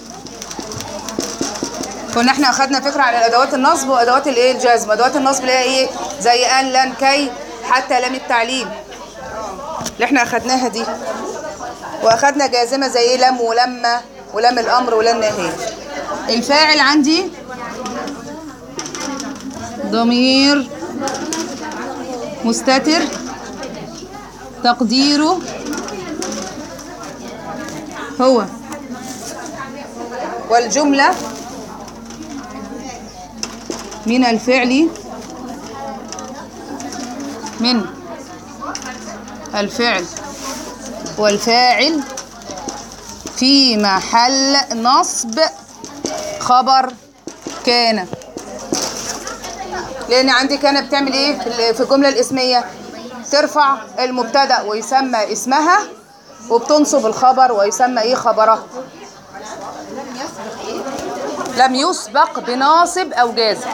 كنا احنا اخدنا فكره على ادوات النصب وادوات الايه الجزم ادوات النصب اللي هي ايه زي ان لن كي حتى لم التعليم اللي احنا اخدناها دي واخدنا جازمه زي ايه لم ولما ولم الامر ولن نهي الفاعل عندي ضمير مستتر تقديره هو والجملة من الفعل من الفعل والفاعل في محل نصب خبر كان لان عندي كان بتعمل ايه في ال- في الجمله الاسميه ترفع المبتدا ويسمى اسمها وبتنصب الخبر ويسمى ايه خبره لم يسبق بناصب او جازم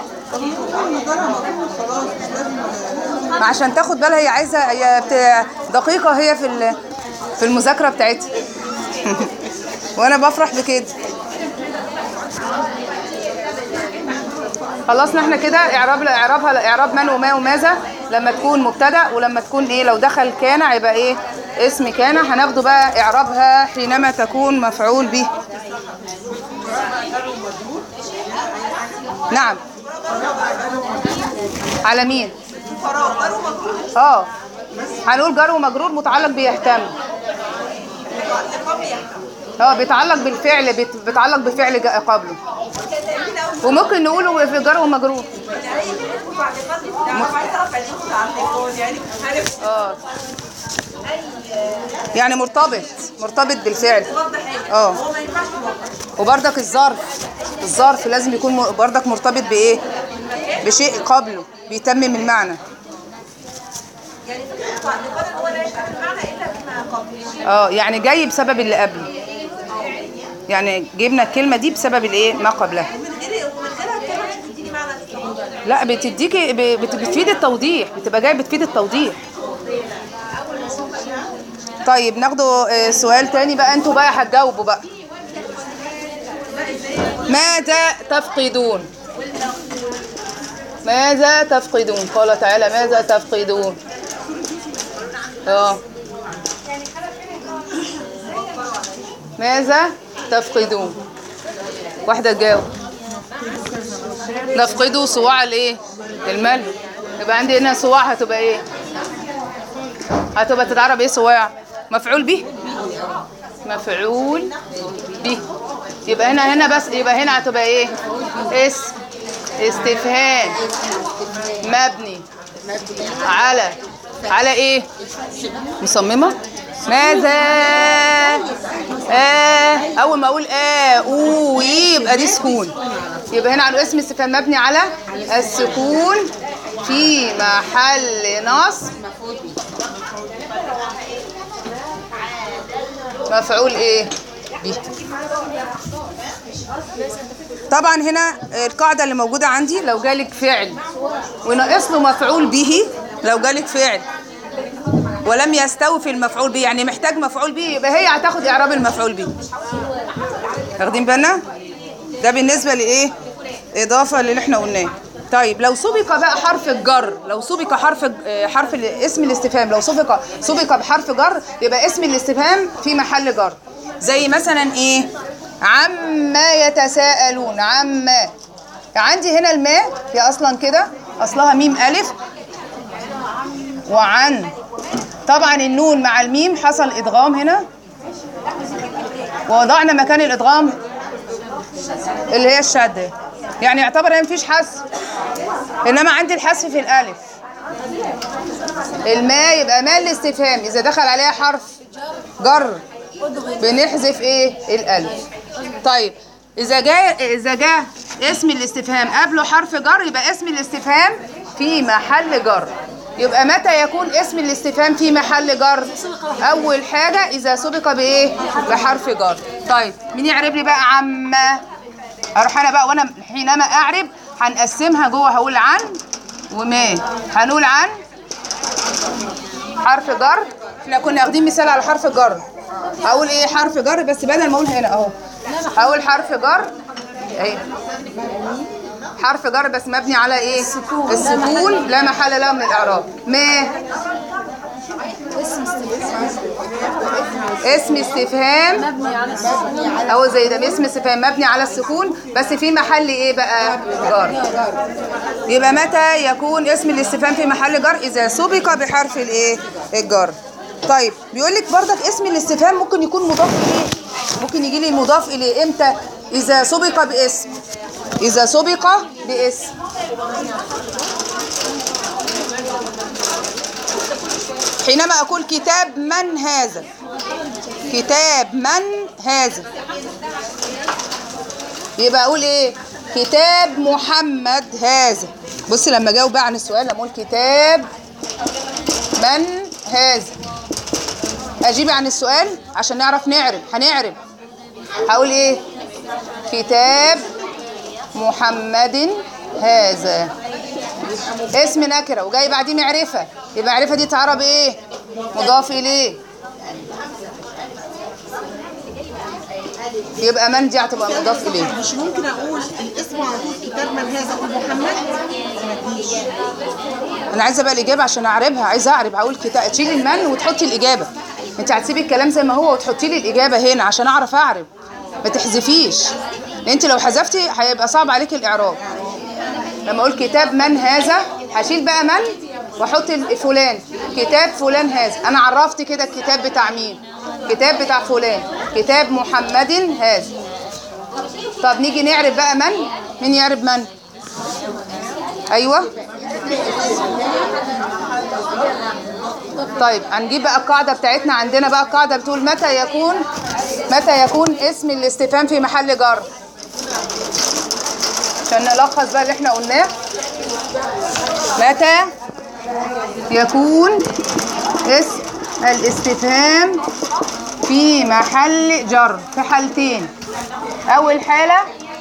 ما عشان تاخد بالها هي عايزه هي بت- دقيقه هي في ال- في المذاكره بتاعتها وانا بفرح بكده خلصنا احنا كده اعراب اعرابها اعراب من وما وماذا لما تكون مبتدا ولما تكون ايه لو دخل كان هيبقى ايه اسم كان هناخده بقى اعرابها حينما تكون مفعول به نعم على مين اه هنقول جر ومجرور متعلق بيهتم اه بيتعلق بالفعل بيت- بيتعلق بفعل جاء قبله وممكن نقوله في جر ومجرور اه يعني مرتبط مرتبط بالفعل اه وبرضك الظرف الظرف لازم يكون م- برضك مرتبط بايه بشيء قبله بيتمم المعنى اه يعني جاي بسبب اللي قبله يعني جبنا الكلمه دي بسبب الايه ما قبلها لا بتديكي ب- بت- بتفيد التوضيح بتبقى جاي بتفيد التوضيح طيب ناخده آه، سؤال تاني بقى انتوا بقى هتجاوبوا بقى ماذا تفقدون ماذا تفقدون قال تعالى ماذا تفقدون اه ماذا تفقدون واحدة تجاوب نفقده صواع الايه المال يبقى عندي هنا صواع هتبقى ايه هتبقى تتعرب ايه صواع مفعول به مفعول به يبقى هنا هنا بس يبقى هنا هتبقى ايه اسم استفهام مبني على على ايه مصممه ماذا آه اول ما اقول اه او يبقى دي سكون يبقى هنا على اسم استفهام مبني على السكون في محل نصب مفعول ايه به طبعا هنا القاعده اللي موجوده عندي لو جالك فعل وناقص له مفعول به لو جالك فعل ولم يستوفي المفعول به يعني محتاج مفعول به يبقى هي هتاخد اعراب المفعول به واخدين بالنا ده بالنسبه لايه اضافه للي احنا قلناه طيب لو سبق بقى حرف الجر لو سبق حرف آه، حرف ال- اسم الاستفهام لو سبق سبق بحرف جر يبقى اسم الاستفهام في محل جر زي مثلا ايه عما يتساءلون عما عندي هنا الماء هي اصلا كده اصلها ميم الف وعن طبعا النون مع الميم حصل ادغام هنا ووضعنا مكان الادغام اللي هي الشده يعني يعتبر ان مفيش حذف انما عندي الحذف في الالف الماء يبقى ماء الاستفهام اذا دخل عليها حرف جر بنحذف ايه الالف طيب اذا جاء اذا جاء اسم الاستفهام قبله حرف جر يبقى اسم الاستفهام في محل جر يبقى متى يكون اسم الاستفهام في محل جر اول حاجه اذا سبق بايه بحرف جر طيب مين يعرب لي بقى عما اروح انا بقى وانا حينما اعرب هنقسمها جوه هقول عن وما هنقول عن حرف جر احنا كنا واخدين مثال على حرف جر هقول ايه حرف جر بس بدل ما اقول هنا اهو هقول حرف جر اهي حرف جر بس مبني على ايه السكون السكون لا محل له من الاعراب ما اسم استفهام اهو زي ده اسم استفهام مبني على السكون بس في محل ايه بقى جر يبقى متى يكون اسم الاستفهام في محل جر اذا سبق بحرف الايه الجر طيب بيقول لك برضك اسم الاستفهام ممكن يكون مضاف اليه ممكن يجي لي مضاف اليه امتى اذا سبق باسم اذا سبق باسم حينما اقول كتاب من هذا كتاب من هذا يبقى اقول ايه كتاب محمد هذا بص لما اجاوب بقى عن السؤال لما اقول كتاب من هذا اجيب عن السؤال عشان نعرف نعرب هنعرب هقول ايه كتاب محمد هذا اسم نكره وجاي بعديه معرفه يبقى معرفه دي تعرب ايه مضاف اليه يبقى من دي هتبقى مضاف اليه مش ممكن اقول الاسم على طول كتاب من هذا اقول محمد انا عايزه بقى الاجابه عشان اعربها عايزه اعرب هقول كتاب تشيلي المن وتحطي الاجابه انت هتسيبي الكلام زي ما هو وتحطي لي الاجابه هنا عشان اعرف اعرب ما تحذفيش لان انت لو حذفتي هيبقى صعب عليك الاعراب لما اقول كتاب من هذا هشيل بقى من واحط ال- فلان كتاب فلان هذا انا عرفت كده الكتاب بتاع مين كتاب بتاع فلان كتاب محمد هذا طب نيجي نعرب بقى من مين يعرب من ايوه طيب هنجيب بقى القاعدة بتاعتنا عندنا بقى القاعدة بتقول متى يكون متى يكون اسم الاستفهام في محل جر عشان نلخص بقى اللي احنا قلناه متى يكون اسم الاستفهام في محل جر في حالتين أول حالة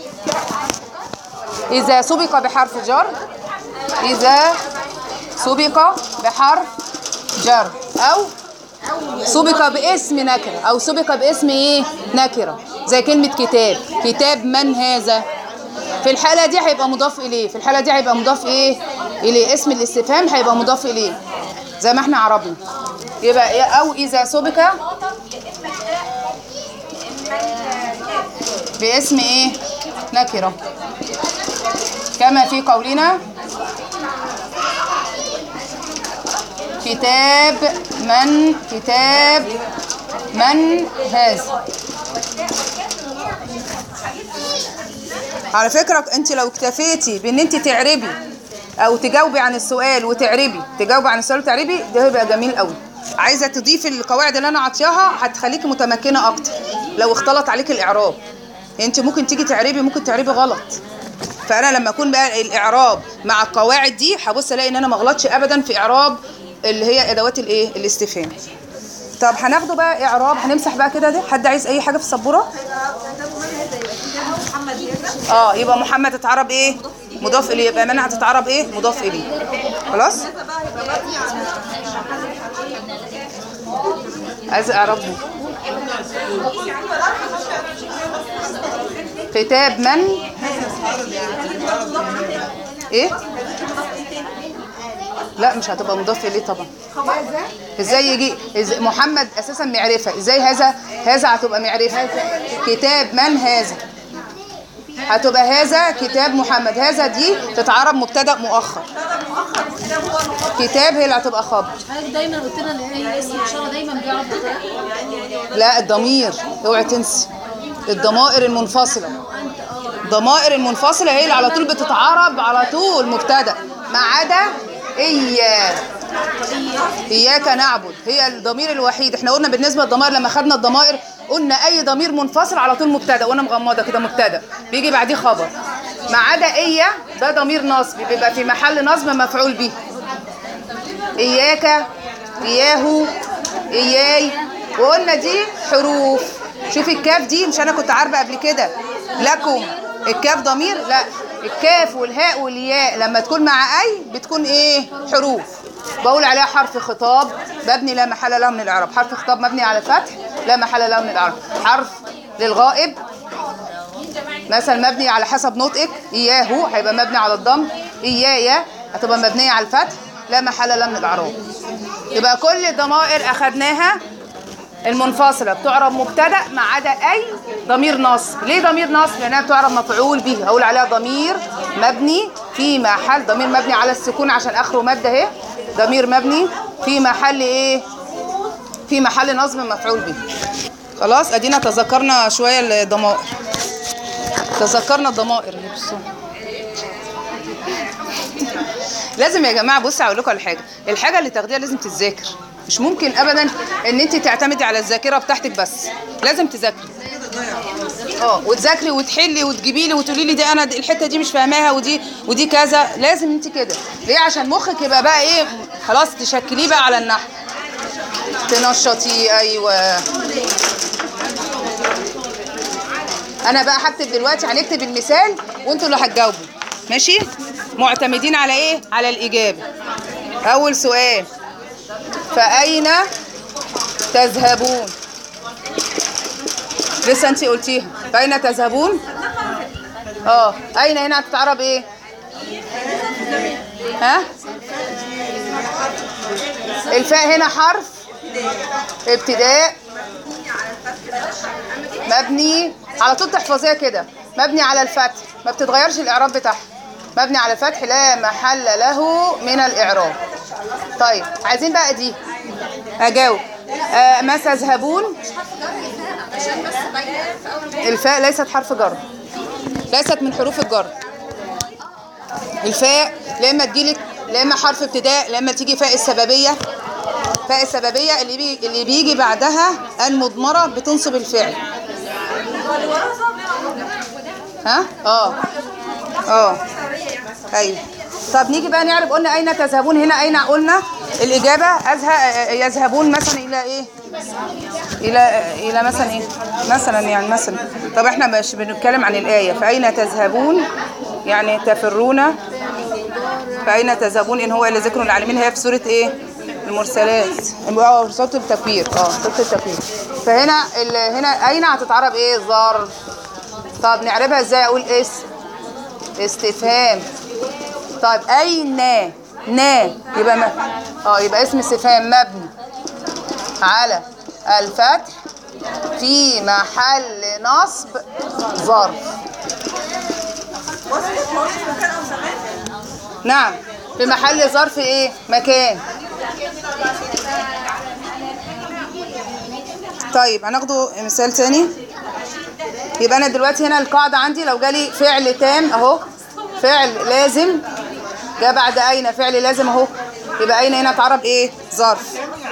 إذا سبق بحرف جر إذا سبق بحرف جر أو سبق باسم نكرة أو سبق باسم إيه نكرة زي كلمة كتاب كتاب من هذا في الحالة دي هيبقى مضاف إليه في الحالة دي هيبقى مضاف إيه إليه اسم الاستفهام هيبقى مضاف إليه زي ما احنا عربنا يبقى إيه؟ أو إذا سبق باسم إيه نكرة كما في قولنا كتاب من كتاب من هذا على فكرة انت لو اكتفيتي بان انت تعربي او تجاوبي عن السؤال وتعربي تجاوبي عن السؤال وتعربي ده هيبقى جميل قوي عايزه تضيفي القواعد اللي انا عطياها هتخليكي متمكنه اكتر لو اختلط عليك الاعراب انت ممكن تيجي تعربي ممكن تعربي غلط فانا لما اكون بقى الاعراب مع القواعد دي هبص الاقي ان انا ما غلطش ابدا في اعراب اللي هي ادوات الايه الاستفهام طب هناخده بقى اعراب هنمسح بقى كده ده حد عايز اي حاجه في السبوره اه يبقى محمد تتعرب ايه مضاف اليه يبقى منى هتتعرب ايه مضاف اليه خلاص عايز اعربه كتاب من ايه لا مش هتبقى مضاف اليه طبعا ازاي يجي إز... محمد اساسا معرفه ازاي هذا هذا هتبقى معرفه كتاب من هذا هتبقى هذا كتاب محمد هذا دي تتعرب مبتدا مؤخر كتاب هي اللي هتبقى خبر حضرتك دايما قلت لنا ان هي اسم الاشاره دايما بيعرف بطريقه لا الضمير اوعي تنسي الضمائر المنفصله الضمائر المنفصله هي اللي على طول بتتعرب على طول مبتدا ما عدا اياك اياك نعبد هي الضمير الوحيد احنا قلنا بالنسبه للضمائر لما خدنا الضمائر قلنا اي ضمير منفصل على طول مبتدا وانا مغمضه كده مبتدا بيجي بعديه خبر ما عدا ايا ده ضمير نصب بيبقى في محل نصب مفعول به إياك إياه إياي وقلنا دي حروف شوفي الكاف دي مش أنا كنت عارفة قبل كده لكم الكاف ضمير لا الكاف والهاء والياء لما تكون مع أي بتكون إيه حروف بقول عليها حرف خطاب مبني لا محل له من الإعراب حرف خطاب مبني على الفتح لا محل له من الإعراب حرف للغائب مثلا مبني على حسب نطقك إياه هيبقى مبني على الضم إيايا هتبقى مبنية على الفتح لا محل لها من الإعراب يبقى كل الضمائر أخدناها المنفصلة بتعرب مبتدأ ما عدا أي ضمير نصب ليه ضمير نصب؟ لأنها بتعرب مفعول به هقول عليها ضمير مبني في محل ضمير مبني على السكون عشان آخره مادة أهي ضمير مبني في محل إيه؟ في محل نصب مفعول به خلاص أدينا تذكرنا شوية الضمائر تذكرنا الضمائر اللي بصوا لازم يا جماعه بصوا هقول لكم على حاجه الحاجه اللي تاخديها لازم تتذاكر مش ممكن ابدا ان انت تعتمدي على الذاكره بتاعتك بس لازم تذاكري اه وتذاكري وتحلي وتجيبي لي وتقولي لي دي انا دي الحته دي مش فاهماها ودي ودي كذا لازم انت كده ليه عشان مخك يبقى بقى ايه خلاص تشكليه بقى على النحو تنشطي ايوه انا بقى هكتب دلوقتي هنكتب المثال وانتوا اللي هتجاوبوا ماشي معتمدين على ايه على الاجابه اول سؤال فاين تذهبون لسه انت قلتيها فاين تذهبون اه اين هنا هتتعرب ايه ها الفاء هنا حرف ابتداء مبني على طول تحفظيها كده مبني على الفتح ما بتتغيرش الاعراب بتاعها مبني على الفتح لا محل له من الاعراب طيب عايزين بقى دي اجاوب آه ما تذهبون الفاء ليست حرف جر ليست من حروف الجر الفاء لا اما تجيلك لا اما حرف ابتداء لا اما تيجي فاء السببيه فاء السببيه اللي بيجي اللي بيجي بعدها المضمره بتنصب الفعل ها اه اه ايوه طب نيجي بقى نعرف قلنا اين تذهبون هنا اين قلنا الاجابه أزه... يذهبون مثلا الى ايه الى الى مثلا ايه مثلا يعني مثلا طب احنا مش بنتكلم عن الايه فاين تذهبون يعني تفرون فاين تذهبون ان هو الا ذكر العالمين هي في سوره ايه المرسلات اه سوره التكوير اه سوره التكوير فهنا ال... هنا اين هتتعرب ايه ظرف طب نعربها ازاي اقول اسم استفهام طيب اين نا يبقى ما اه يبقى اسم استفهام مبني على الفتح في محل نصب ظرف نعم في محل ظرف ايه مكان طيب هناخده مثال تاني يبقى انا دلوقتي هنا القاعده عندي لو جالي فعل تام اهو فعل لازم جاء بعد اين فعل لازم اهو يبقى اين هنا اتعرب ايه ظرف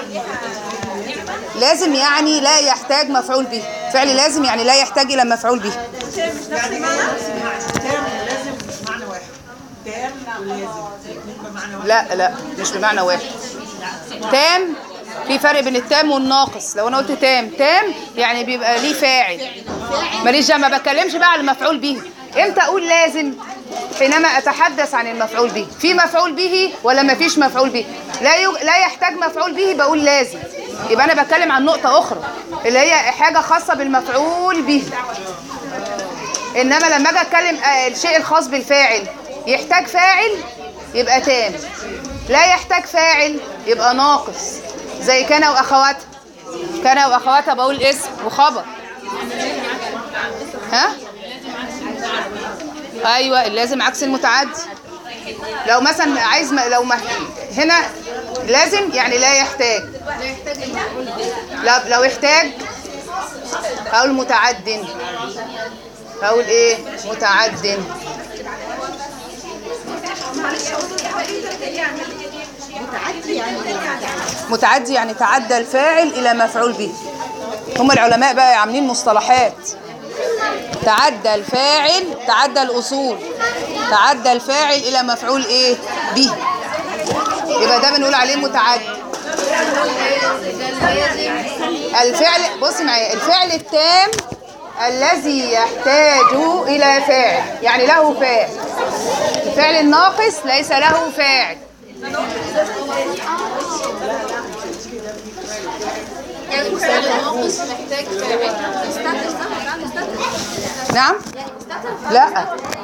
لازم يعني لا يحتاج مفعول به فعل لازم يعني لا يحتاج الى مفعول به يعني تام ولازم بمعنى واحد تام ولازم الاثنين بمعنى واحد لا لا مش بمعنى واحد تام في فرق بين التام والناقص لو انا قلت تام تام يعني بيبقى ليه فاعل ماليش دعوه ما بتكلمش بقى على المفعول به امتى اقول لازم حينما اتحدث عن المفعول به في مفعول به ولا ما فيش مفعول به لا يج... لا يحتاج مفعول به بقول لازم يبقى انا بتكلم عن نقطه اخرى اللي هي حاجه خاصه بالمفعول به انما لما اجي اتكلم آه، الشيء الخاص بالفاعل يحتاج فاعل يبقى تام لا يحتاج فاعل يبقى ناقص زي كان واخواتها كان واخواتها بقول اسم وخبر ها ايوه اللازم عكس المتعدي لو مثلا عايز م... لو ما هنا لازم يعني لا يحتاج لا لو يحتاج اقول متعد اقول ايه متعد متعدي يعني متعدي يعني تعدى الفاعل الى مفعول به هم العلماء بقى عاملين مصطلحات تعدى الفاعل تعدى الاصول تعدى الفاعل الى مفعول ايه به يبقى ده بنقول عليه متعدي الفعل بص معايا الفعل التام الذي يحتاج الى فاعل يعني له فاعل الفعل الناقص ليس له فاعل يعني الفعل الناقص محتاج فاعل استنى استنى استنى استنى نعم لا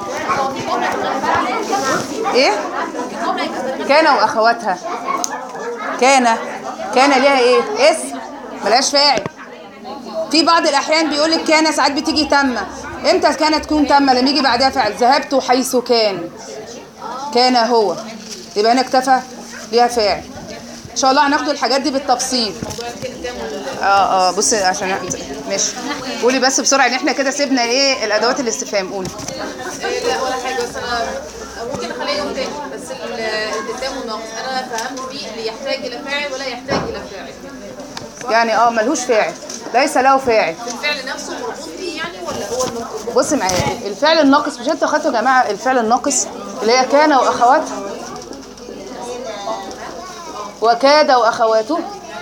ايه كان واخواتها كان كان ليها ايه اسم ملهاش فاعل في بعض الاحيان بيقول لك كان ساعات بتيجي تامه امتى كانت تكون تامه لما يجي بعدها فعل ذهبت حيث كان كان هو يبقى هنا اكتفى ليها فاعل ان شاء الله هناخد الحاجات دي بالتفصيل اه اه بص عشان ماشي قولي بس بسرعه ان احنا كده سيبنا ايه الادوات الاستفهام قولي إيه لا ولا حاجه بس انا ممكن اخليه يوم تاني بس ال- الالتزام والنقص انا فهمت فيه اللي يحتاج الى فاعل ولا يحتاج الى فاعل يعني اه ملهوش فاعل ليس له فاعل الفعل نفسه مربوط بيه يعني ولا هو المفروض بص معايا الفعل الناقص مش انتوا خدتوا يا جماعه الفعل الناقص اللي هي كان واخواتها وكاد واخواته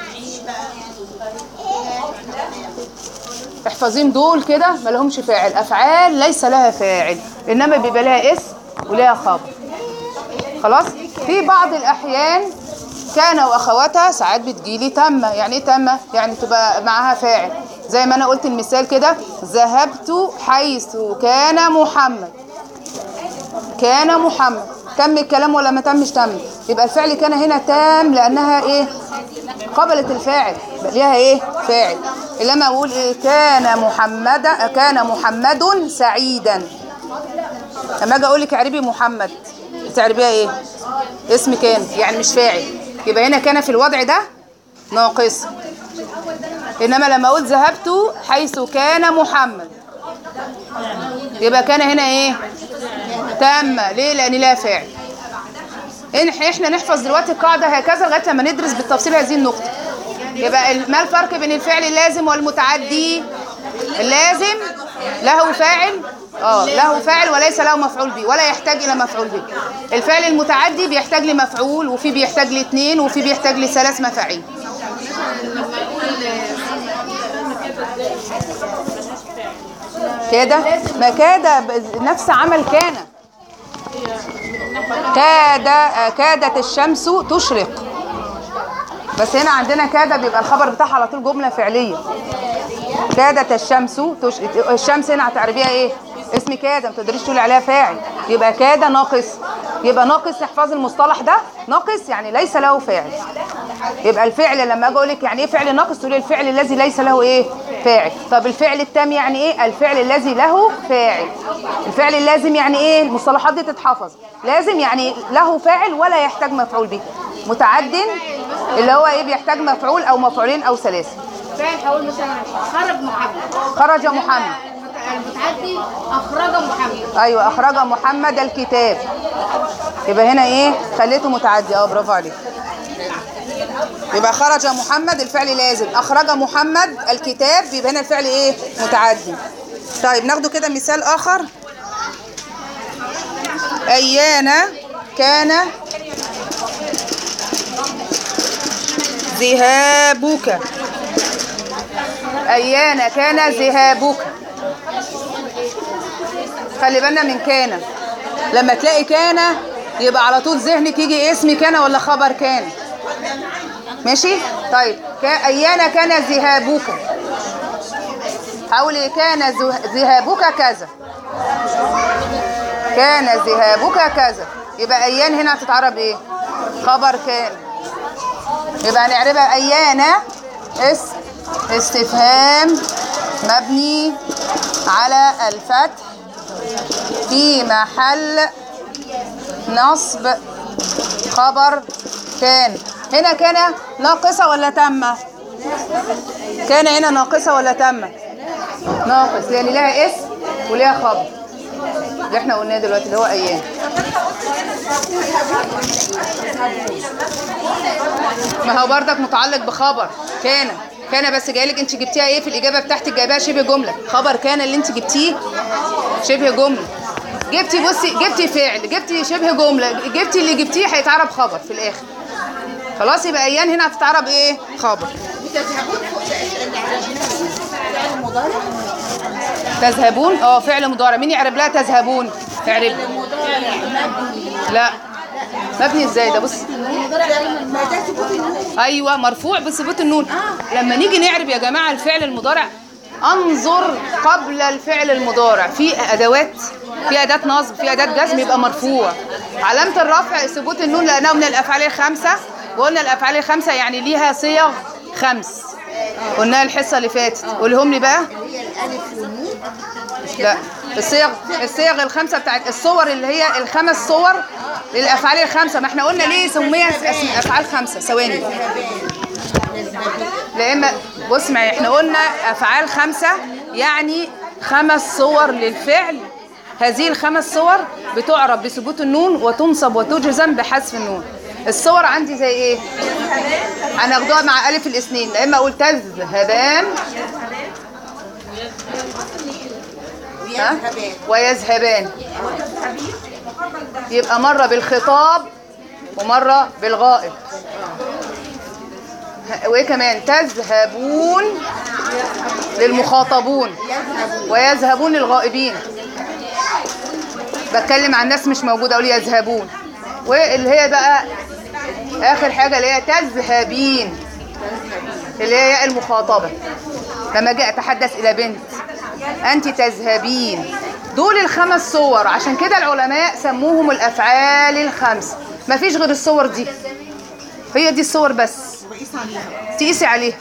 احفظين دول كده ما لهمش فاعل افعال ليس لها فاعل انما بيبقى لها اسم ولها خبر خلاص في بعض الاحيان كان واخواتها ساعات بتجيلي تامه يعني ايه تامه يعني تبقى معاها فاعل زي ما انا قلت المثال كده ذهبت حيث كان محمد كان محمد تم الكلام ولا ما تمش تم يبقى الفعل كان هنا تام لانها ايه قبلت الفاعل بقى ليها ايه فاعل لما اقول ايه كان محمد كان محمد سعيدا لما اجي اقول لك اعربي محمد تعربيها ايه اسم كان يعني مش فاعل يبقى هنا كان في الوضع ده ناقص انما لما اقول ذهبت حيث كان محمد يبقى كان هنا ايه تامة ليه لان لها فاعل إن- احنا نحفظ دلوقتي القاعده هكذا لغايه لما ندرس بالتفصيل هذه النقطه يبقى ال- ما الفرق بين الفعل اللازم والمتعدي اللازم له فاعل اه له فاعل وليس له مفعول به ولا يحتاج الى مفعول به الفعل المتعدي بيحتاج لمفعول وفي بيحتاج لاثنين وفي بيحتاج لثلاث مفاعيل كده ما كاد ب- نفس عمل كان كاد آه، كادت الشمس تشرق بس هنا عندنا كاد بيبقى الخبر بتاعها على طول جمله فعليه كادت الشمس تش... الشمس هنا هتعربيها ايه اسم كاد ما تقدريش تقولي عليها فاعل يبقى كاد ناقص يبقى ناقص احفظ المصطلح ده ناقص يعني ليس له فاعل يبقى الفعل لما اجي اقول لك يعني ايه فعل ناقص تقولي الفعل الذي ليس له ايه فاعل طب الفعل التام يعني ايه الفعل الذي له فاعل الفعل اللازم يعني ايه المصطلحات دي تتحفظ لازم يعني له فاعل ولا يحتاج مفعول به متعد اللي هو ايه بيحتاج مفعول او مفعولين او ثلاثه فاعل هقول مثلا خرج محمد خرج محمد المتعدي اخرج محمد ايوه اخرج محمد الكتاب يبقى هنا ايه خليته متعدي اه برافو عليك يبقى خرج محمد الفعل لازم اخرج محمد الكتاب يبقى هنا الفعل ايه متعدي طيب ناخده كده مثال اخر ايانا كان ذهابك ايانا كان ذهابك خلي بالنا من كان لما تلاقي كان يبقى على طول ذهنك يجي اسم كان ولا خبر كان ماشي طيب كا- ايانا كان ذهابك حولي كان ذه- ذهابك كذا كان ذهابك كذا يبقى ايان هنا هتتعرب ايه خبر كان يبقى هنعربها ايانا اس استفهام مبني على الفتح في محل نصب خبر كان هنا كان ناقصة ولا تامة كان هنا ناقصة ولا تامة ناقص لأن لها اسم وليها خبر اللي احنا قلناه دلوقتي اللي هو أيام ما هو بردك متعلق بخبر كان كان بس جايلك انت جبتيها ايه في الاجابه بتاعتك جايباها شبه جمله خبر كان اللي انت جبتيه شبه جمله جبتي بصي جبتي فعل جبتي شبه جمله جبتي اللي جبتيه هيتعرب خبر في الاخر خلاص يبقى ايان هنا هتتعرب ايه خبر وتذهبون فعل مضارع تذهبون اه فعل مضارع مين يعرب لها تذهبون اعرب لا مبني ازاي ده بص ما ده ثبوت النون ايوه مرفوع بثبوت النون لما نيجي نعرب يا جماعه الفعل المضارع انظر قبل الفعل المضارع في ادوات في اداه نصب في اداه جزم يبقى مرفوع علامه الرفع ثبوت النون لانه من الافعال الخمسه وقلنا الافعال الخمسه يعني ليها صيغ خمس قلناها الحصه اللي فاتت قولهم لي بقى هي الالف والنون لا الصيغ الصيغ الخمسه بتاعت الصور اللي هي الخمس صور للافعال الخمسه ما احنا قلنا ليه سميت اسم افعال خمسه ثواني لان بص ما احنا قلنا افعال خمسه يعني خمس صور للفعل هذه الخمس صور بتعرب بثبوت النون وتنصب وتجزم بحذف النون الصور عندي زي ايه هناخدوها مع الف الاثنين لا اما اقول تذهبان ها؟ ويذهبان ويذهبان يبقى مرة بالخطاب ومرة بالغائب ه- وايه كمان تذهبون للمخاطبون ويذهبون للغائبين بتكلم عن ناس مش موجودة اقول يذهبون واللي هي بقى اخر حاجة اللي هي تذهبين اللي هي ياء المخاطبة لما جاء اتحدث الى بنت انت تذهبين دول الخمس صور عشان كده العلماء سموهم الافعال الخمس مفيش غير الصور دي هي دي الصور بس وقيس عليها تقيسي عليها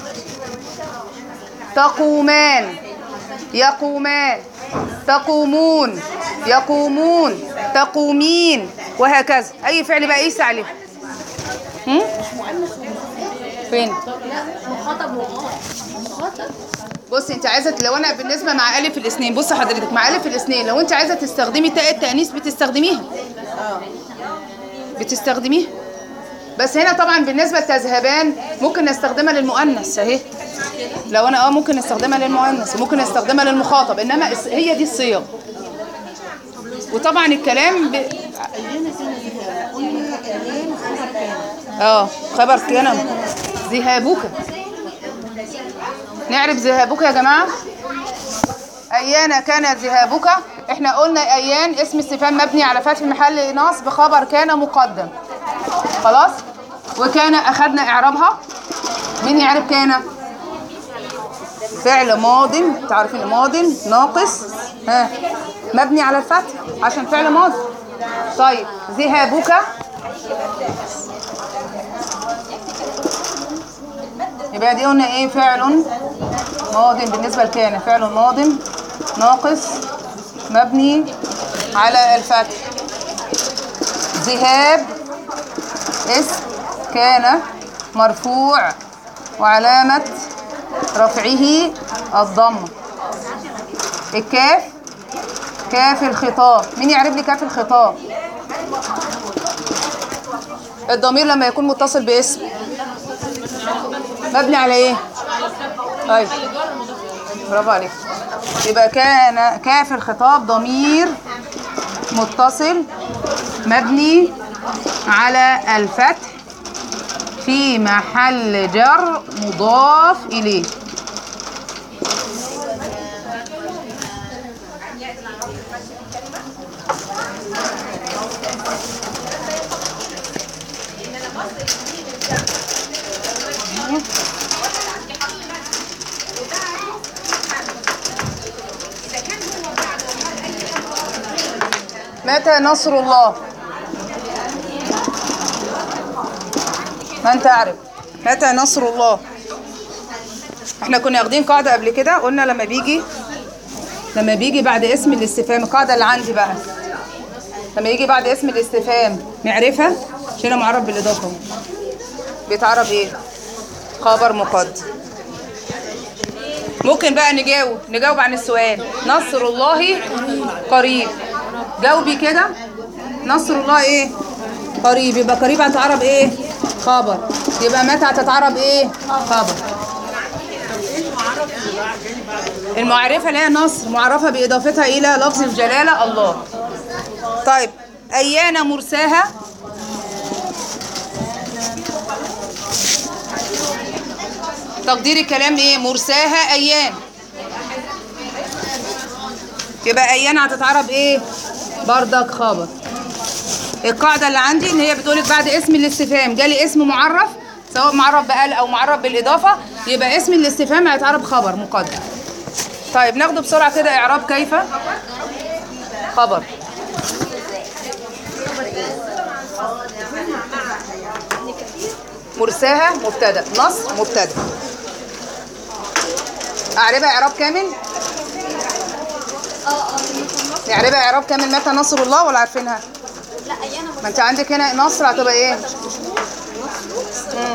تقومان يقومان تقومون يقومون تقومين وهكذا اي فعل بقى قيسي عليه هم؟ فين مخاطب وغائب مخاطب بصي انت عايزه لو انا بالنسبه مع الف الاثنين بصي حضرتك مع الف الاثنين لو انت عايزه تستخدمي تاء التانيث بتستخدميها بتستخدميها بس هنا طبعا بالنسبه لتذهبان ممكن نستخدمها للمؤنث اهي لو انا اه ممكن نستخدمها للمؤنث وممكن نستخدمها للمخاطب انما الس- هي دي الصيغ وطبعا الكلام ب... ايانا كان ذهاب قلنا ايان خبر كان اه خبر كان ذهابك نعرف ذهابك يا جماعه ايان كان ذهابك احنا قلنا ايان اسم استفهام مبني على فتح محل نصب خبر كان مقدم خلاص وكان اخذنا اعرابها مين يعرف كان فعل ماض تعرفين ماض ناقص ها مبني على الفتح عشان فعل ماضي طيب ذهابك يبقى دي قلنا ايه فعل ماض بالنسبة لكان فعل ماض ناقص مبني على الفتح ذهاب اسم كان مرفوع وعلامة رفعه الضمة الكاف كاف الخطاب مين يعرف لي كاف الخطاب الضمير لما يكون متصل باسم مبني على ايه طيب برافو عليك يبقى كان كاف الخطاب ضمير متصل مبني على الفتح في محل جر مضاف إليه متى نصر الله من تعرف متى نصر الله احنا كنا واخدين قاعدة قبل كده قلنا لما بيجي لما بيجي بعد اسم الاستفهام القاعدة اللي عندي بقى لما يجي بعد اسم الاستفهام معرفة شيله معرب بالإضافة بيتعرب ايه خبر مقدم ممكن بقى نجاوب نجاوب عن السؤال نصر الله قريب جاوبي كده نصر الله ايه قريب يبقى قريب هتتعرب ايه خبر يبقى متى هتتعرب ايه خبر المعرفة اللي هي نصر معرفة بإضافتها إلى لفظ الجلالة الله طيب أيان مرساها تقدير الكلام ايه مرساها أيان يبقى أيان هتتعرب ايه بردك خبر القاعدة اللي عندي ان هي بتقولك بعد اسم الاستفهام جالي اسم معرف سواء معرف بقال او معرف بالإضافة يبقى اسم الاستفهام هيتعرب خبر مقدم طيب ناخده بسرعة كده إعراب كيف خبر مرساها مبتدا نصر مبتدا اعربها اعراب كامل نعربها اعراب كامل متى نصر الله ولا عارفينها لا ايانا ما انت عندك هنا نصر هتبقى ايه مم.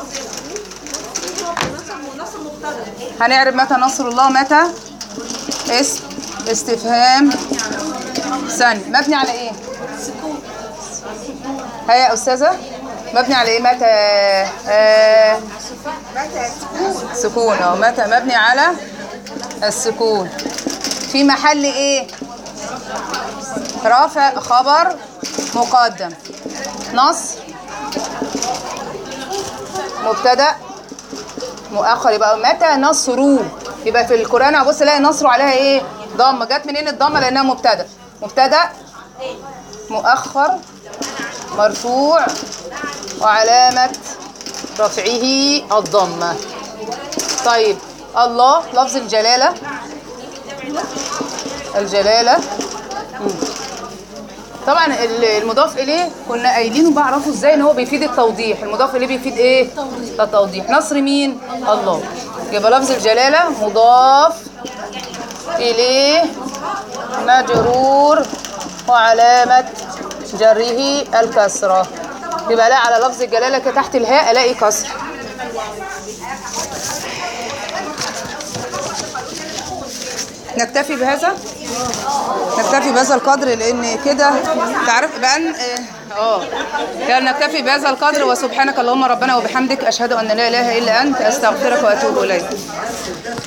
هنعرب متى نصر الله متى اسم استفهام ثاني مبني على ايه هيا يا استاذه مبني على ايه متى آه سكون اه متى مبني على السكون في محل ايه رافع خبر مقدم نصر مبتدا مؤخر يبقى متى نصروا يبقى في القران ابص الاقي نصر عليها ايه ضمه جت منين الضمه لانها مبتدا مبتدا مؤخر مرفوع وعلامه رفعه الضمه طيب الله لفظ الجلاله الجلاله مم. طبعا ال- المضاف اليه كنا قايلينه بعرفه ازاي ان هو بيفيد التوضيح المضاف اليه بيفيد ايه التوضيح نصر مين الله يبقى لفظ الجلاله مضاف اليه مجرور وعلامه جره الكسره يبقى لا على لفظ الجلاله كده تحت الهاء الاقي كسر نكتفي بهذا نكتفي بهذا القدر لان كده تعرف بان اه يعني نكتفي بهذا القدر وسبحانك اللهم ربنا وبحمدك اشهد ان لا اله الا انت استغفرك واتوب اليك